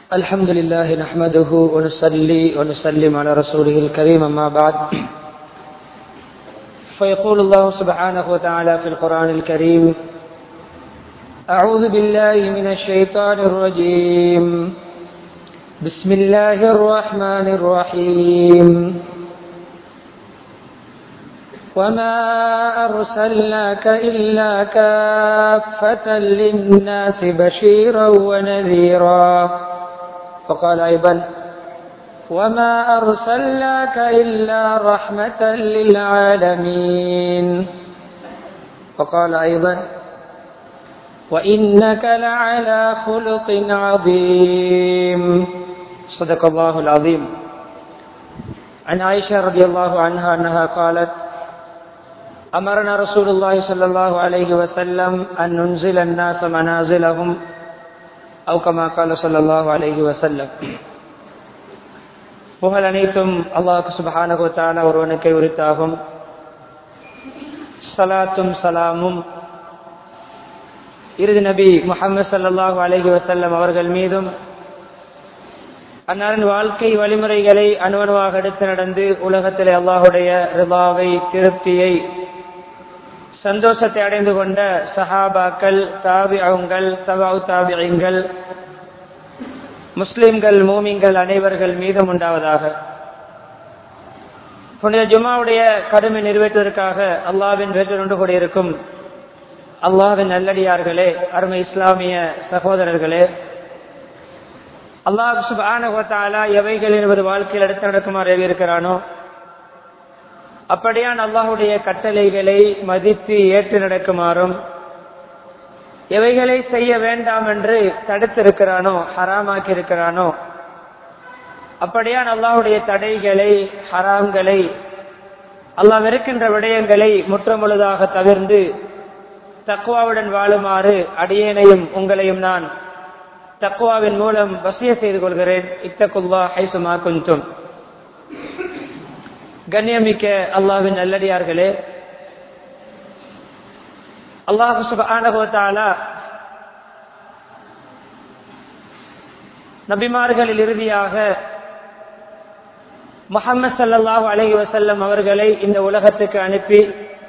الحمد لله نحمده ونصلي ونسلم على رسوله الكريم أما بعد فيقول الله سبحانه وتعالى في القرآن الكريم أعوذ بالله من الشيطان الرجيم بسم الله الرحمن الرحيم وما أرسلناك إلا كافة للناس بشيرا ونذيرا وقال أيضا وما أرسلناك إلا رحمة للعالمين وقال أيضا وإنك لعلى خلق عظيم صدق الله العظيم عن عائشة رضي الله عنها أنها قالت أمرنا رسول الله صلى الله عليه وسلم أن ننزل الناس منازلهم أو كما قال صلى الله عليه وسلم புகழ் அனைத்தும் அல்லாஹு சுபஹானகு தாலா ஒருவனுக்கை உரித்தாகும் சலாத்தும் சலாமும் இறுதி நபி முகமது சல்லாஹூ அலஹி வசல்லம் அவர்கள் மீதும் அன்னாரின் வாழ்க்கை வழிமுறைகளை அணுவணுவாக எடுத்து நடந்து உலகத்திலே அல்லாஹுடைய ரிபாவை திருப்தியை சந்தோஷத்தை அடைந்து கொண்ட சஹாபாக்கள் தாபியங்கள் சபாவு தாபியங்கள் முஸ்லிம்கள் மூமிங்கள் அனைவர்கள் மீதும் உண்டாவதாக புனித ஜுமாவுடைய கடமை நிறைவேற்றுவதற்காக அல்லாவின் வேற்று ஒன்று கூடியிருக்கும் அல்லாவின் நல்லடியார்களே அருமை இஸ்லாமிய சகோதரர்களே அல்லாஹ் சுபானா எவைகள் என்பது வாழ்க்கையில் எடுத்து நடக்குமாறு இருக்கிறானோ அப்படியான் அல்லாஹுடைய கட்டளைகளை மதித்து ஏற்று நடக்குமாறும் எவைகளை செய்ய வேண்டாம் என்று தடுத்திருக்கிறானோ ஹராமாக்கி இருக்கிறானோ அப்படியான் அல்லாஹுடைய தடைகளை ஹராம்களை அல்லாஹ் வெறுக்கின்ற விடயங்களை முற்றமுழுதாக தவிர்ந்து தக்குவாவுடன் வாழுமாறு அடியேனையும் உங்களையும் நான் தக்குவாவின் மூலம் வசிய செய்து கொள்கிறேன் இத்தகுல்லா ஹைசுமா குந்தும் கண்ணியமிக்க அல்லாவின் நல்லடியார்களே அல்லாஹு சுபானகோத்தாலா நபிமார்களில் இறுதியாக முகமது சல்லாஹூ அலஹி வசல்லம் அவர்களை இந்த உலகத்துக்கு அனுப்பி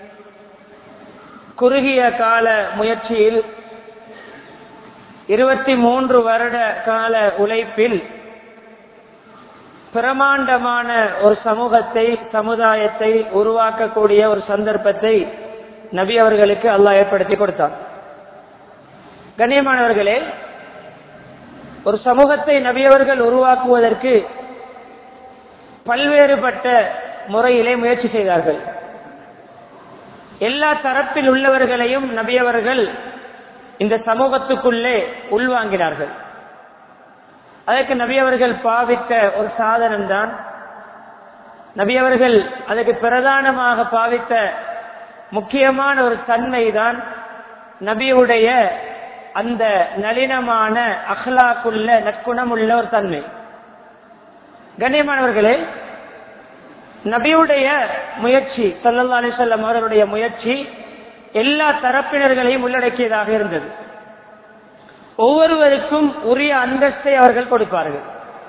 குறுகிய கால முயற்சியில் இருபத்தி மூன்று வருட கால உழைப்பில் பிரமாண்டமான ஒரு சமூகத்தை சமுதாயத்தை உருவாக்கக்கூடிய ஒரு சந்தர்ப்பத்தை நபி அவர்களுக்கு அல்லாஹ் ஏற்படுத்தி கொடுத்தார் கண்ணியமானவர்களே ஒரு சமூகத்தை நபியவர்கள் உருவாக்குவதற்கு பல்வேறுபட்ட முறையிலே முயற்சி செய்தார்கள் எல்லா தரப்பில் உள்ளவர்களையும் நபியவர்கள் இந்த சமூகத்துக்குள்ளே உள்வாங்கினார்கள் அதற்கு நபியவர்கள் பாவித்த ஒரு சாதனம் தான் நபியவர்கள் அதற்கு பிரதானமாக பாவித்த முக்கியமான ஒரு தன்மை தான் நபியுடைய அந்த நளினமான அஹ்லாக்குள்ள நற்குணம் உள்ள ஒரு தன்மை கண்ணியமானவர்களே நபியுடைய முயற்சி சல்லல்லா அலிசல்லம் அவர்களுடைய முயற்சி எல்லா தரப்பினர்களையும் உள்ளடக்கியதாக இருந்தது ஒவ்வொருவருக்கும் உரிய அந்தஸ்தை அவர்கள் கொடுப்பார்கள்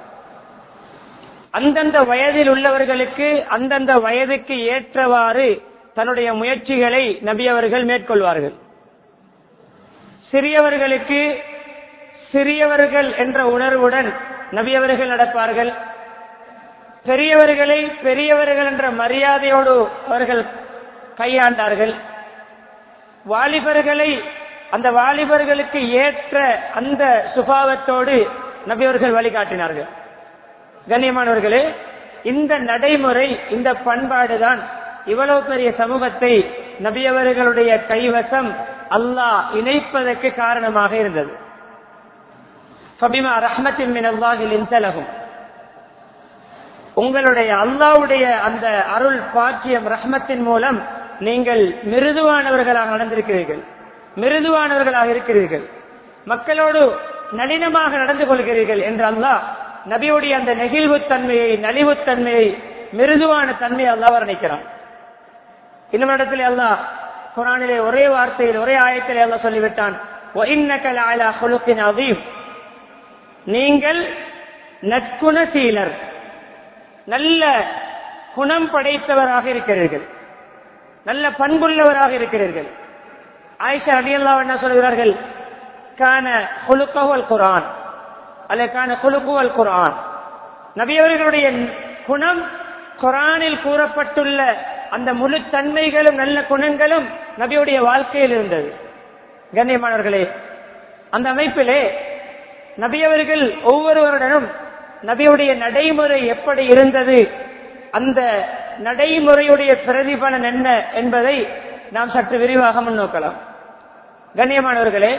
அந்தந்த வயதில் உள்ளவர்களுக்கு அந்தந்த வயதுக்கு ஏற்றவாறு தன்னுடைய முயற்சிகளை நபியவர்கள் மேற்கொள்வார்கள் சிறியவர்களுக்கு சிறியவர்கள் என்ற உணர்வுடன் நபியவர்கள் நடப்பார்கள் பெரியவர்களை பெரியவர்கள் என்ற மரியாதையோடு அவர்கள் கையாண்டார்கள் வாலிபர்களை அந்த வாலிபர்களுக்கு ஏற்ற அந்த சுபாவத்தோடு நபியவர்கள் வழிகாட்டினார்கள் கண்ணியமானவர்களே இந்த நடைமுறை இந்த பண்பாடுதான் இவ்வளவு பெரிய சமூகத்தை நபியவர்களுடைய கைவசம் அல்லாஹ் இணைப்பதற்கு காரணமாக இருந்தது ரஹ்மத்தின் இன்தலகும் உங்களுடைய அல்லாவுடைய அந்த அருள் பாக்கியம் ரஹ்மத்தின் மூலம் நீங்கள் மிருதுவானவர்களாக நடந்திருக்கிறீர்கள் மிருதுவானவர்களாக இருக்கிறீர்கள் மக்களோடு நளினமாக நடந்து கொள்கிறீர்கள் என்று அல்லாஹ் நபியுடைய அந்த நெகிழ்வுத்தன்மையை நலிவுத்தன்மையை மிருதுவான தன்மையை அல்லாஹ் வர்ணிக்கிறான் இன்னும் இடத்துல அல்லாஹ் குரானிலே ஒரே வார்த்தையில் ஒரே ஆயத்திலே அல்லாஹ் சொல்லிவிட்டான் நீங்கள் நற்குணசீலர் நல்ல குணம் படைத்தவராக இருக்கிறீர்கள் நல்ல பண்புள்ளவராக இருக்கிறீர்கள் ஆயிஷா அடியல்லா என்ன சொல்கிறார்கள் கான குலுக்கவல் குரான் அல்ல கான குலுக்குவல் குரான் நபியவர்களுடைய குணம் குரானில் கூறப்பட்டுள்ள அந்த முழு தன்மைகளும் நல்ல குணங்களும் நபியுடைய வாழ்க்கையில் இருந்தது கண்ணியமானவர்களே அந்த அமைப்பிலே நபியவர்கள் ஒவ்வொருவருடனும் நபியுடைய நடைமுறை எப்படி இருந்தது அந்த நடைமுறையுடைய பிரதிபலன் என்ன என்பதை நாம் சற்று விரிவாக முன்னோக்கலாம் கண்ணியமானவர்களே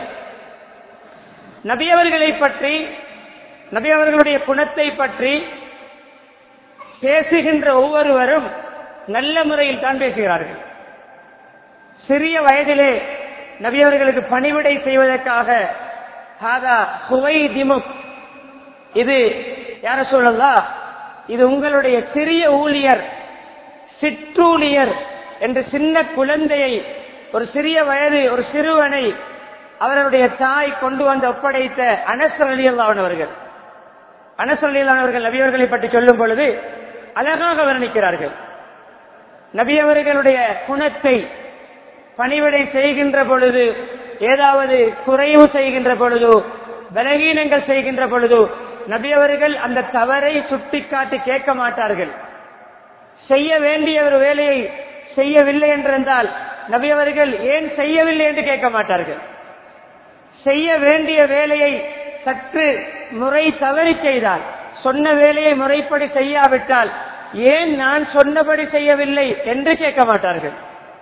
நபியவர்களை பற்றி நபியவர்களுடைய குணத்தை பற்றி பேசுகின்ற ஒவ்வொருவரும் நல்ல முறையில் தான் பேசுகிறார்கள் சிறிய வயதிலே நபியவர்களுக்கு பணிவிடை செய்வதற்காக ஹாதா குவை திமுக் இது யார சொல்லலாம் இது உங்களுடைய சிறிய ஊழியர் சிற்றூழியர் என்று சின்ன குழந்தையை ஒரு சிறிய வயது ஒரு சிறுவனை அவர்களுடைய தாய் கொண்டு வந்து ஒப்படைத்த அனசரலியல்லானவர்கள் அனசரலியல்லானவர்கள் நபியவர்களை பற்றி சொல்லும் பொழுது அழகாக வர்ணிக்கிறார்கள் நபியவர்களுடைய குணத்தை பணிவிடை செய்கின்ற பொழுது ஏதாவது குறைவு செய்கின்ற பொழுது பலகீனங்கள் செய்கின்ற பொழுது நபியவர்கள் அந்த தவறை சுட்டிக்காட்டி கேட்க மாட்டார்கள் செய்ய வேண்டிய ஒரு வேலையை செய்யவில்லை என்றிருந்தால் நபியவர்கள் ஏன் செய்யவில்லை என்று கேட்க மாட்டார்கள் செய்ய வேண்டிய வேலையை சற்று முறை தவறி செய்தால் சொன்ன வேலையை முறைப்படி செய்யாவிட்டால் ஏன் நான் சொன்னபடி செய்யவில்லை என்று கேட்க மாட்டார்கள்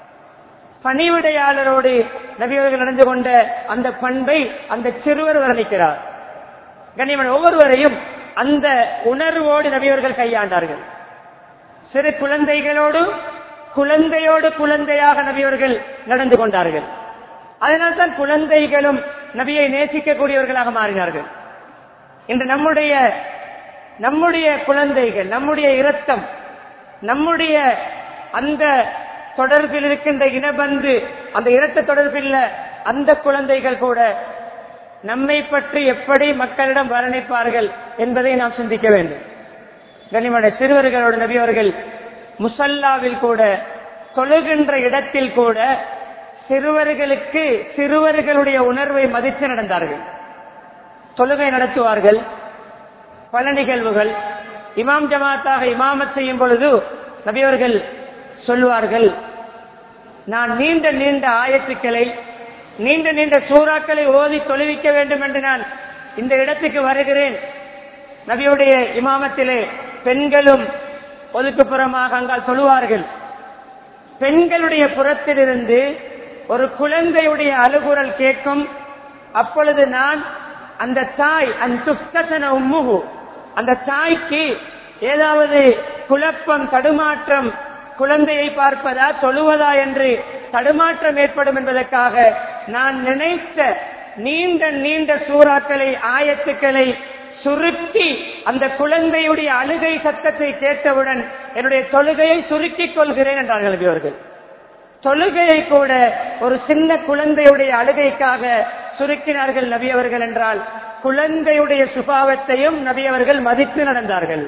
பணிவிடையாளரோடு நபியவர்கள் நடந்து கொண்ட அந்த பண்பை அந்த சிறுவர் வர்ணிக்கிறார் கண்ணியமன் ஒவ்வொருவரையும் அந்த உணர்வோடு நபியவர்கள் கையாண்டார்கள் சிறு குழந்தைகளோடு குழந்தையோடு குழந்தையாக நபியவர்கள் நடந்து கொண்டார்கள் அதனால்தான் குழந்தைகளும் நபியை நேசிக்கக்கூடியவர்களாக மாறினார்கள் இன்று நம்முடைய நம்முடைய குழந்தைகள் நம்முடைய இரத்தம் நம்முடைய அந்த தொடர்பில் இருக்கின்ற இனபந்து அந்த இரத்த தொடர்பில் அந்த குழந்தைகள் கூட நம்மை பற்றி எப்படி மக்களிடம் வர்ணிப்பார்கள் என்பதை நாம் சிந்திக்க வேண்டும் கனிமட சிறுவர்களோடு நபியவர்கள் முசல்லாவில் கூட தொழுகின்ற இடத்தில் கூட சிறுவர்களுக்கு சிறுவர்களுடைய உணர்வை மதித்து நடந்தார்கள் தொழுகை நடத்துவார்கள் பல நிகழ்வுகள் இமாம் ஜமாத்தாக இமாமத் செய்யும் பொழுது நபியவர்கள் சொல்வார்கள் நான் நீண்ட நீண்ட ஆயத்துக்களை நீண்ட நீண்ட சூறாக்களை ஓதி தொழுவிக்க வேண்டும் என்று நான் இந்த இடத்துக்கு வருகிறேன் நபியுடைய இமாமத்திலே பெண்களும் ஒதுக்குப்புறமாக அங்கால் சொல்லுவார்கள் பெண்களுடைய புறத்திலிருந்து ஒரு குழந்தையுடைய அழுகுரல் கேட்கும் அப்பொழுது நான் அந்த தாய் அந்த உம்முகு அந்த தாய்க்கு ஏதாவது குழப்பம் தடுமாற்றம் குழந்தையை பார்ப்பதா தொழுவதா என்று தடுமாற்றம் ஏற்படும் என்பதற்காக நான் நினைத்த நீண்ட நீண்ட சூறாக்களை ஆயத்துக்களை சுருக்கி அந்த குழந்தையுடைய அழுகை சத்தத்தை கேட்டவுடன் என்னுடைய தொழுகையை சுருக்கிக் கொள்கிறேன் என்றார்கள் இவர்கள் தொழுகையை கூட ஒரு சின்ன குழந்தையுடைய அழுகைக்காக சுருக்கினார்கள் நபி அவர்கள் என்றால் குழந்தையுடைய சுபாவத்தையும் நபி அவர்கள் மதித்து நடந்தார்கள்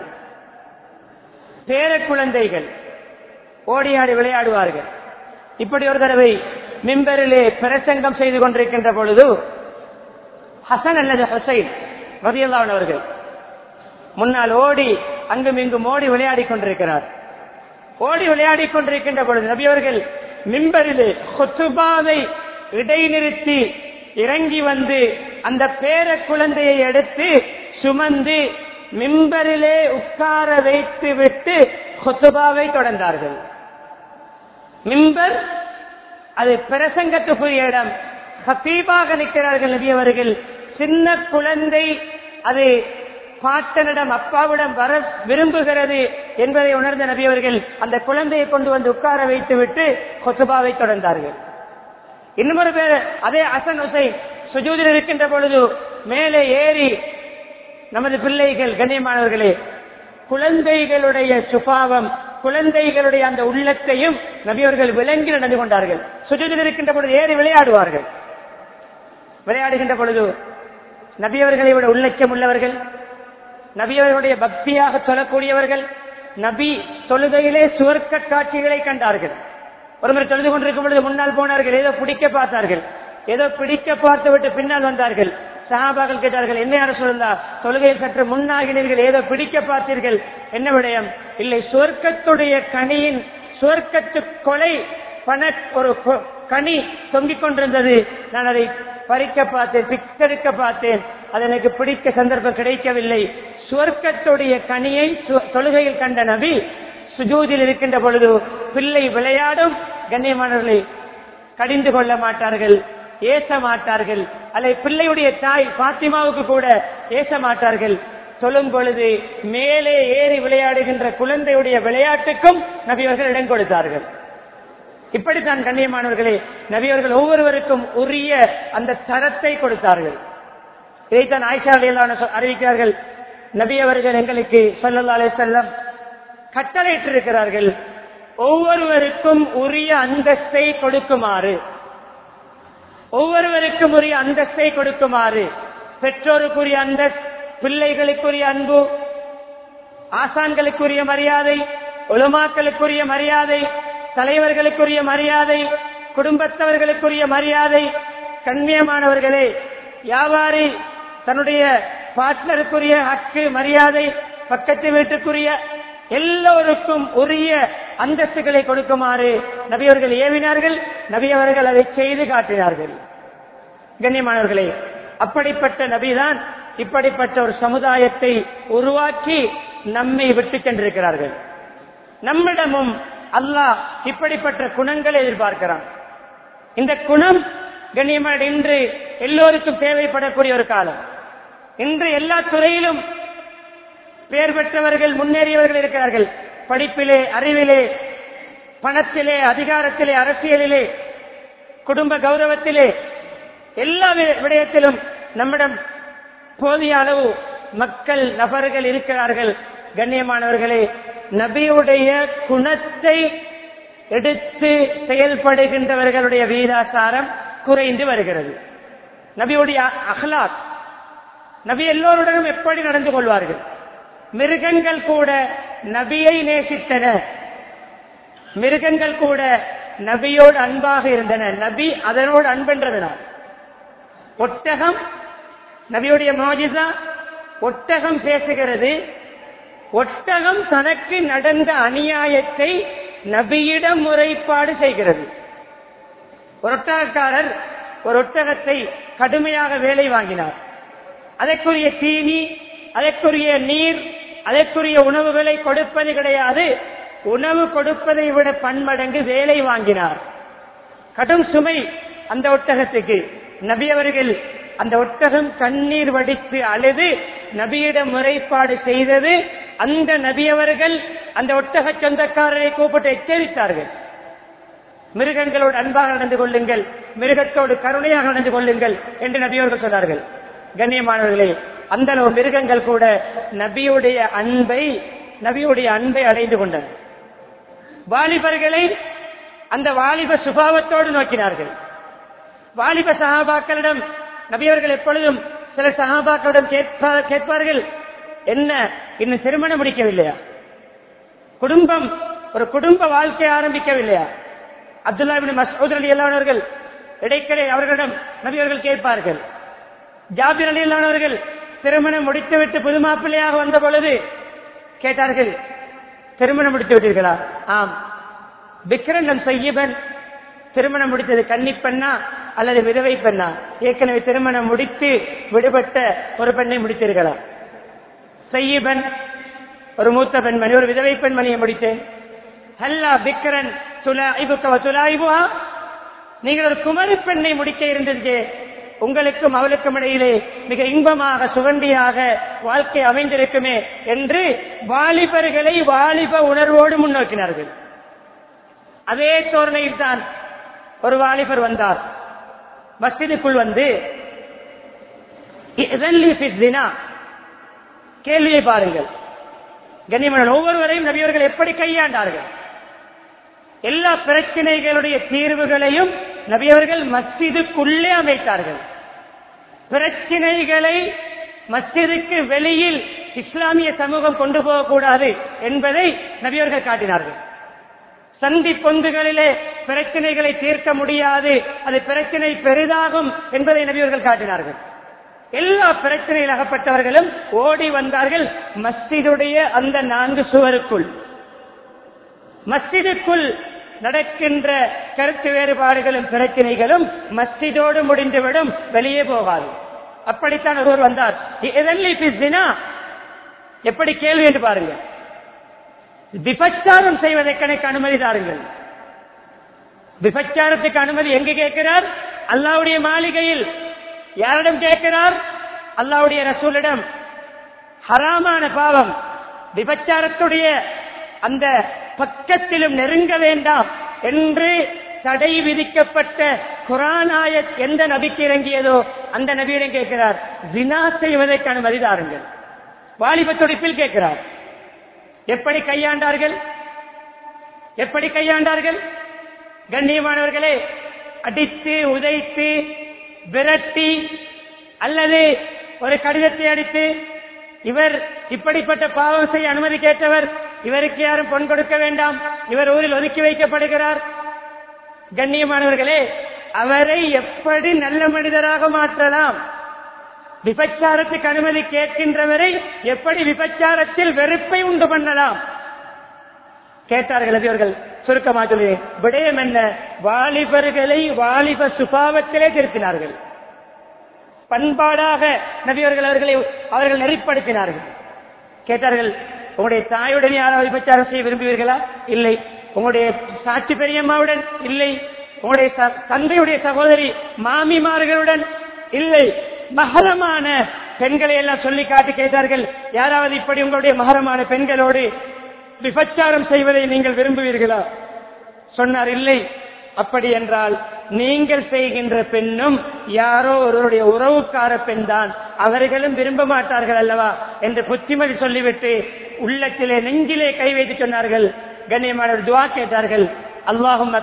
பேர குழந்தைகள் ஓடியாடி விளையாடுவார்கள் இப்படி ஒரு தடவை மிம்பரிலே பிரசங்கம் செய்து கொண்டிருக்கின்ற பொழுது ஹசன் அல்லது ஹசைன் ரதியல்லான் அவர்கள் முன்னால் ஓடி அங்கும் இங்கும் ஓடி விளையாடி கொண்டிருக்கிறார் ஓடி விளையாடி கொண்டிருக்கின்ற பொழுது நபி அவர்கள் மிம்பரிலே கொத்துபாவை இடைநிறுத்தி இறங்கி வந்து அந்த பேர குழந்தையை எடுத்து சுமந்து மிம்பரிலே உட்கார வைத்து விட்டு கொத்துபாவை தொடர்ந்தார்கள் மிம்பர் அது பிரசங்கத்துக்குரிய இடம் ஹத்தீபாக நிற்கிறார்கள் நபி அவர்கள் சின்ன குழந்தை அது பாட்டனிடம் அப்பாவிடம் வர விரும்புகிறது என்பதை உணர்ந்த நபி அவர்கள் அந்த குழந்தையை கொண்டு வந்து உட்கார வைத்து விட்டு கொசுபாவை தொடர்ந்தார்கள் இன்னொரு பேர் அதே அசன் உசை சுஜூதில் இருக்கின்ற பொழுது மேலே ஏறி நமது பிள்ளைகள் கண்ணியமானவர்களே குழந்தைகளுடைய சுபாவம் குழந்தைகளுடைய அந்த உள்ளத்தையும் நபியவர்கள் விளங்கி நடந்து கொண்டார்கள் சுஜூதில் இருக்கின்ற பொழுது ஏறி விளையாடுவார்கள் விளையாடுகின்ற பொழுது நபியவர்களை விட உள்ளச்சம் உள்ளவர்கள் நபியவர்களுடைய பக்தியாக சொல்லக்கூடியவர்கள் நபி தொழுகையிலே சுவர்க்க காட்சிகளை கண்டார்கள் ஒருமுறை தொழுது கொண்டிருக்கும் பொழுது முன்னால் போனார்கள் ஏதோ பிடிக்க பார்த்தார்கள் ஏதோ பிடிக்க பார்த்து விட்டு பின்னால் வந்தார்கள் சஹாபாக்கள் கேட்டார்கள் என்ன யார சொல்லா தொழுகையில் சற்று முன்னாகினீர்கள் ஏதோ பிடிக்க பார்த்தீர்கள் என்ன விடயம் இல்லை சுவர்க்கத்துடைய கனியின் சுவர்க்கத்து கொலை பண ஒரு கொ- கனி தொங்கிக் கொண்டிருந்தது நான் அதை பறிக்க பார்த்தேன் பிக்செடுக்க பார்த்தேன் அது எனக்கு பிடிக்க சந்தர்ப்பம் கிடைக்கவில்லை சுவர்க்கத்துடைய கனியை சு- தொழுகையில் கண்ட நபி சுஜூதில் இருக்கின்ற பொழுது பிள்ளை விளையாடும் கண்ணியமானவர்களை கடிந்து கொள்ள மாட்டார்கள் ஏச மாட்டார்கள் அல்லது பிள்ளையுடைய தாய் பாத்திமாவுக்கு கூட ஏச மாட்டார்கள் சொல்லும் பொழுது மேலே ஏறி விளையாடுகின்ற குழந்தையுடைய விளையாட்டுக்கும் நபியவர்கள் இடம் கொடுத்தார்கள் இப்படித்தான் கண்ணியமானவர்களே நபியவர்கள் ஒவ்வொருவருக்கும் உரிய அந்த தரத்தை கொடுத்தார்கள் இதைத்தான் ஆயிஷா அலியல்லான அறிவிக்கிறார்கள் நபி அவர்கள் எங்களுக்கு சல்லல்லா அலைஹி வஸல்லம் கட்டளையிட்டிருக்கிறார்கள் ஒவ்வொருவருக்கும் உரிய அந்தஸ்தை கொடுக்குமாறு ஒவ்வொருவருக்கும் உரிய அந்தஸ்தை கொடுக்குமாறு பெற்றோருக்குரிய அந்தஸ்து பிள்ளைகளுக்குரிய அன்பு ஆசான்களுக்குரிய மரியாதை உலமாக்களுக்குரிய மரியாதை தலைவர்களுக்குரிய மரியாதை குடும்பத்தவர்களுக்குரிய மரியாதை கண்ணியமானவர்களே வியாபாரி தன்னுடைய பார்ட்னருக்குரிய ஹக்கு மரியாதை பக்கத்து வீட்டுக்குரிய எல்லோருக்கும் உரிய அந்தஸ்துகளை கொடுக்குமாறு நபியவர்கள் ஏவினார்கள் நபியவர்கள் அதை செய்து காட்டினார்கள் கண்ணியமானவர்களே அப்படிப்பட்ட நபிதான் இப்படிப்பட்ட ஒரு சமுதாயத்தை உருவாக்கி நம்மை விட்டு சென்றிருக்கிறார்கள் நம்மிடமும் அல்லாஹ் இப்படிப்பட்ட குணங்களை எதிர்பார்க்கிறான் இந்த குணம் கண்ணியமான இன்று எல்லோருக்கும் தேவைப்படக்கூடிய ஒரு காலம் இன்று எல்லா துறையிலும் பெயர் பெற்றவர்கள் முன்னேறியவர்கள் இருக்கிறார்கள் படிப்பிலே அறிவிலே பணத்திலே அதிகாரத்திலே அரசியலிலே குடும்ப கௌரவத்திலே எல்லா வி- விடயத்திலும் நம்மிடம் போதிய அளவு மக்கள் நபர்கள் இருக்கிறார்கள் கண்ணியமானவர்களே நபியுடைய குணத்தை எடுத்து செயல்படுகின்றவர்களுடைய வீதாசாரம் குறைந்து வருகிறது நபியுடைய அஹ்லாக் நபி எல்லோருடனும் எப்படி நடந்து கொள்வார்கள் மிருகங்கள் கூட நபியை நேசித்தன மிருகங்கள் கூட நபியோடு அன்பாக இருந்தன நபி அதனோடு அன்பென்றதனால் ஒட்டகம் நபியுடைய மோஜிசா ஒட்டகம் பேசுகிறது ஒட்டகம் தனக்கு நடந்த அநியாயத்தை நபியிடம் முறைப்பாடு செய்கிறது ஒரு ஒட்டகக்காரர் ஒரு ஒட்டகத்தை கடுமையாக வேலை வாங்கினார் அதற்குரிய தீனி அதற்குரிய நீர் அதற்குரிய உணவுகளை கொடுப்பது கிடையாது உணவு கொடுப்பதை விட பன்மடங்கு வேலை வாங்கினார் கடும் சுமை அந்த ஒட்டகத்துக்கு நபி அவர்கள் அந்த ஒட்டகம் கண்ணீர் வடித்து அழுது நபியிடம் முறைப்பாடு செய்தது அந்த நபி அவர்கள் அந்த ஒட்டக சொந்தக்காரரை கூப்பிட்டு எச்சரித்தார்கள் மிருகங்களோடு அன்பாக நடந்து கொள்ளுங்கள் மிருகத்தோடு கருணையாக நடந்து கொள்ளுங்கள் என்று நபியவர்கள் சொன்னார்கள் கண்ணியமானவர்களே அந்த அளவு மிருகங்கள் கூட நபியுடைய அன்பை நபியுடைய அன்பை அடைந்து கொண்டன வாலிபர்களை அந்த வாலிப சுபாவத்தோடு நோக்கினார்கள் வாலிப சகாபாக்களிடம் நபியவர்கள் எப்பொழுதும் சில சகாபாக்களிடம் கேட்பா- கேட்பார்கள் என்ன இன்னும் திருமணம் முடிக்கவில்லையா குடும்பம் ஒரு குடும்ப வாழ்க்கை ஆரம்பிக்கவில்லையா அப்துல்லா பின் மசூத் அலி அல்லானவர்கள் இடைக்கடை அவர்களிடம் நபியவர்கள் கேட்பார்கள் ஜாபிர் அலி அல்லானவர்கள் திருமணம் முடித்துவிட்டு புது மாப்பிள்ளையாக வந்த பொழுது கேட்டார்கள் திருமணம் முடித்து விட்டீர்களா ஆம் விக்ரண்டம் செய்யபன் திருமணம் முடித்தது கன்னி பெண்ணா அல்லது விதவை பெண்ணா ஏற்கனவே திருமணம் முடித்து விடுபட்ட ஒரு பெண்ணை முடித்தீர்களா செய்யபன் ஒரு மூத்த பெண்மணி ஒரு விதவை பெண்மணியை முடித்தேன் ஹல்லா பிக்கரன் துலாய்புக்க துலாய்புவா நீங்கள் ஒரு குமரி பெண்ணை முடிக்க இருந்தது உங்களுக்கும் அவளுக்கும் இடையிலே மிக இன்பமாக சுகண்டியாக வாழ்க்கை அமைந்திருக்குமே என்று வாலிபர்களை வாலிப உணர்வோடு முன்னோக்கினார்கள் அதே தோரணையில் தான் ஒரு வாலிபர் வந்தார் மஸ்ஜிதுக்குள் வந்து "இதன் லீ ஃபி ஸினா." கேள்வியை பாருங்கள் கண்ணியமன் ஒவ்வொருவரையும் நபியவர்கள் எப்படி கையாண்டார்கள் எல்லா பிரச்சனைகளுடைய தீர்வுகளையும் நபியவர்கள் மஸ்ஜிதுக்குள்ளே அமைத்தார்கள் பிரச்சினைகளை மஸ்ஜிதுக்கு வெளியில் இஸ்லாமிய சமூகம் கொண்டு போகக்கூடாது என்பதை நபியவர்கள் காட்டினார்கள் சந்தி பொந்துகளிலே பிரச்சனைகளை தீர்க்க முடியாது அது பிரச்சனை பெரிதாகும் என்பதை நபியவர்கள் காட்டினார்கள் எல்லா பிரச்சனையில் அகப்பட்டவர்களும் ஓடி வந்தார்கள் மஸ்ஜிதுடைய அந்த நான்கு சுவருக்குள் மஸ்ஜிதுக்குள் நடக்கின்ற கருத்து வேறுபாடுகளும் பிரச்சனைகளும் மஸ்ஜிதோடு முடிந்துவிடும் வெளியே போகாது அப்படித்தான் ஒருவர் வந்தார் எப்படி கேள்வி என்று பாருங்க விபச்சாரம் செய்வதற்கு எனக்கு அனுமதி தாருங்கள் விபச்சாரத்துக்கு அனுமதி எங்கு கேட்கிறார் அல்லாவுடைய மாளிகையில் யாரிடம் கேட்கிறார் அல்லாவுடைய ரசூலிடம் ஹராமான பாவம் விபச்சாரத்துடைய அந்த பக்கத்திலும் நெருங்க வேண்டாம் என்று தடை விதிக்கப்பட்ட குரானாய எந்த நபிக்கு இறங்கியதோ அந்த நபியிடம் கேட்கிறார் ஜினா செய்வதற்கு அனுமதி தாருங்கள் வாலிப துடிப்பில் கேட்கிறார் எப்படி கையாண்டார்கள் எப்படி கையாண்டார்கள் கண்ணியமானவர்களே அடித்து உதைத்து விரட்டி அல்லது ஒரு கடிதத்தை அடித்து இவர் இப்படிப்பட்ட பாவம் செய்ய அனுமதி கேட்டவர் இவருக்கு யாரும் பொன் கொடுக்க வேண்டாம் இவர் ஊரில் ஒதுக்கி வைக்கப்படுகிறார் கண்ணியமானவர்களே அவரை எப்படி நல்ல மனிதராக மாற்றலாம் விபச்சாரத்துக்கு அனுமதி கேட்கின்றவரை எப்படி விபச்சாரத்தில் வெறுப்பை உண்டு பண்ணலாம் கேட்டார்கள் அவர்கள் சுருக்கமா சொல்லி விடயம் என்ன வாலிபர்களை வாலிப சுபாவத்திலே திருத்தினார்கள் பண்பாடாக நபியவர்கள் அவர்களை அவர்கள் நெறிப்படுத்தினார்கள் கேட்டார்கள் உங்களுடைய தாயுடன் யாராவது விபச்சாரம் செய்ய விரும்புவீர்களா இல்லை உங்களுடைய சாட்சி பெரியம்மாவுடன் இல்லை உங்களுடைய தந்தையுடைய சகோதரி மாமிமார்களுடன் இல்லை மகரமான பெண்களை எல்லாம் சொல்லி காட்டி கேட்டார்கள் யாராவது இப்படி உங்களுடைய மகரமான பெண்களோடு விபச்சாரம் செய்வதை நீங்கள் விரும்புவீர்களா சொன்னார் இல்லை அப்படி என்றால் நீங்கள் செய்கின்ற பெண்ணும் யாரோ ஒருவருடைய உறவுக்கார பெண் தான் அவர்களும் விரும்ப மாட்டார்கள் அல்லவா என்று புத்திமதி சொல்லிவிட்டு உள்ளத்திலே நெஞ்சிலே கை வைத்து சொன்னார்கள் கண்ணியமானவர் துவா கேட்டார்கள் அல்லாஹும்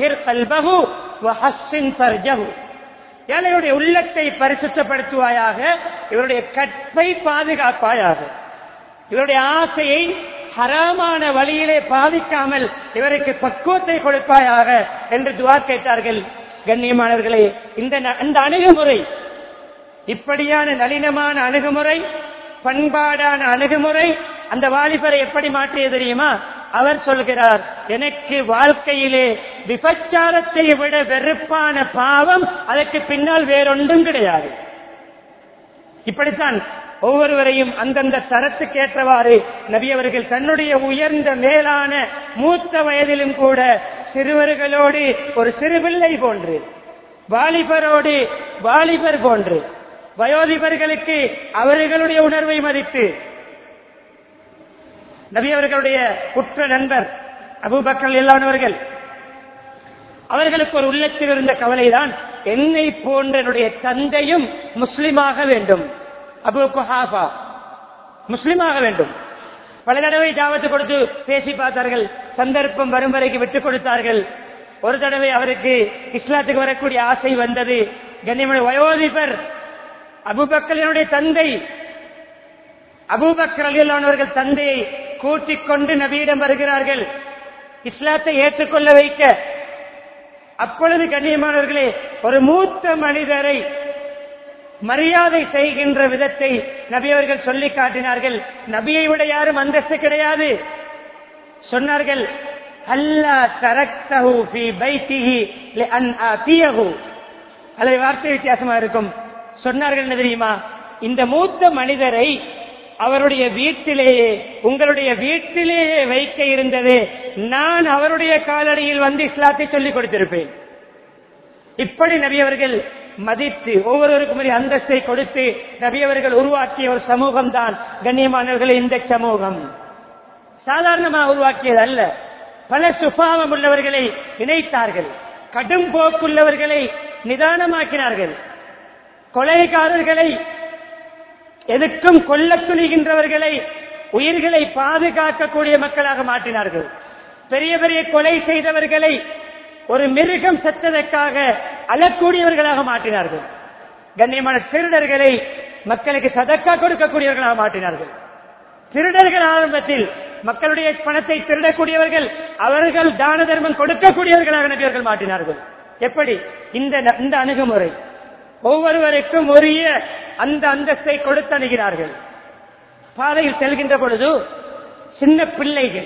ஏழையுடைய உள்ளத்தை பரிசுத்தப்படுத்துவாயாக இவருடைய கற்பை பாதுகாப்பாயாக இவருடைய ஆசையை ஹராமான வழியிலே பாதிக்காமல் இவருக்கு பக்குவத்தை கொடுப்பாயாக என்று துவா கேட்டார்கள் கண்ணியமானவர்களே இந்த அந்த அணுகுமுறை இப்படியான நளினமான அணுகுமுறை பண்பாடான அணுகுமுறை அந்த வாலிபரை எப்படி மாற்றியது தெரியுமா அவர் சொல்கிறார் எனக்கு வாழ்க்கையிலே விபச்சாரத்தை விட வெறுப்பான பாவம் அதற்கு பின்னால் வேறொன்றும் கிடையாது இப்படித்தான் ஒவ்வொருவரையும் அந்தந்த தரத்துக்கு ஏற்றவாறு நபி அவர்கள் தன்னுடைய உயர்ந்த மேலான மூத்த வயதிலும் கூட சிறுவர்களோடு ஒரு சிறுபிள்ளை போன்று வாலிபரோடு வாலிபர் போன்று வயோதிபர்களுக்கு அவர்களுடைய உணர்வை மதித்து நபி அவர்களுடைய குற்ற நண்பர் அபுபக்கர் இல்லாதவர்கள் அவர்களுக்கு ஒரு உள்ளத்தில் இருந்த கவலைதான் என்னை போன்ற என்னுடைய தந்தையும் முஸ்லிமாக வேண்டும் அபு குஹாஃபா முஸ்லிமாக வேண்டும் பல தடவை ஜாவத்து கொடுத்து பேசி பார்த்தார்கள் சந்தர்ப்பம் வரும் வரைக்கும் விட்டுக் கொடுத்தார்கள் ஒரு தடவை அவருக்கு இஸ்லாத்துக்கு வரக்கூடிய ஆசை வந்தது கண்ணியமணி வயோதிபர் அபுபக்கலினுடைய தந்தை அபூபக்கர் அலியல்லானவர்கள் தந்தையை கூட்டிக் கொண்டு நபியிடம் வருகிறார்கள் இஸ்லாத்தை ஏற்றுக்கொள்ள வைக்க அப்பொழுது கண்ணியமானவர்களே ஒரு மூத்த மனிதரை மரியாதை செய்கின்ற விதத்தை நபி அவர்கள் சொல்லி காட்டினார்கள் நபியை விட யாரும் அந்தஸ்து கிடையாது சொன்னார்கள் அல்லா தரக்தஹு ஃபீ பைத்திஹி லிஅன் ஆதியஹு அதை வார்த்தை வித்தியாசமா இருக்கும் சொன்னார்கள் என்ன தெரியுமா இந்த மூத்த மனிதரை அவருடைய வீட்டிலேயே உங்களுடைய வீட்டிலேயே வைக்க இருந்தது நான் அவருடைய காலடியில் வந்து இஸ்லாத்தை சொல்லிக் கொடுத்திருப்பேன் இப்படி நபியவர்கள் மதித்து ஒவ்வொருவருக்கும் ஒரு அந்தஸ்தை கொடுத்து நபியவர்கள் உருவாக்கிய ஒரு சமூகம் தான் கண்ணியமானவர்கள் இந்த சமூகம் சாதாரணமாக உருவாக்கியது அல்ல பல சுபாவம் உள்ளவர்களை இணைத்தார்கள் கடும் போக்குள்ளவர்களை நிதானமாக்கினார்கள் கொலைகாரர்களை எதுக்கும் கொல்ல துணிகின்றவர்களை உயிர்களை பாதுகாக்கக்கூடிய மக்களாக மாற்றினார்கள் பெரிய பெரிய கொலை செய்தவர்களை ஒரு மிருகம் செத்ததற்காக அழக்கூடியவர்களாக மாற்றினார்கள் கண்ணியமான திருடர்களை மக்களுக்கு சதக்கா கொடுக்கக்கூடியவர்களாக மாற்றினார்கள் திருடர்கள் ஆரம்பத்தில் மக்களுடைய பணத்தை திருடக்கூடியவர்கள் அவர்கள் தான தர்மம் கொடுக்கக்கூடியவர்களாக நபியர்கள் மாற்றினார்கள் எப்படி இந்த இந்த அணுகுமுறை ஒவ்வொருவருக்கும் உரிய அந்த அந்தஸ்தை கொடுத்து அணுகிறார்கள் பாதையில் செல்கின்ற பொழுது சின்ன பிள்ளைகள்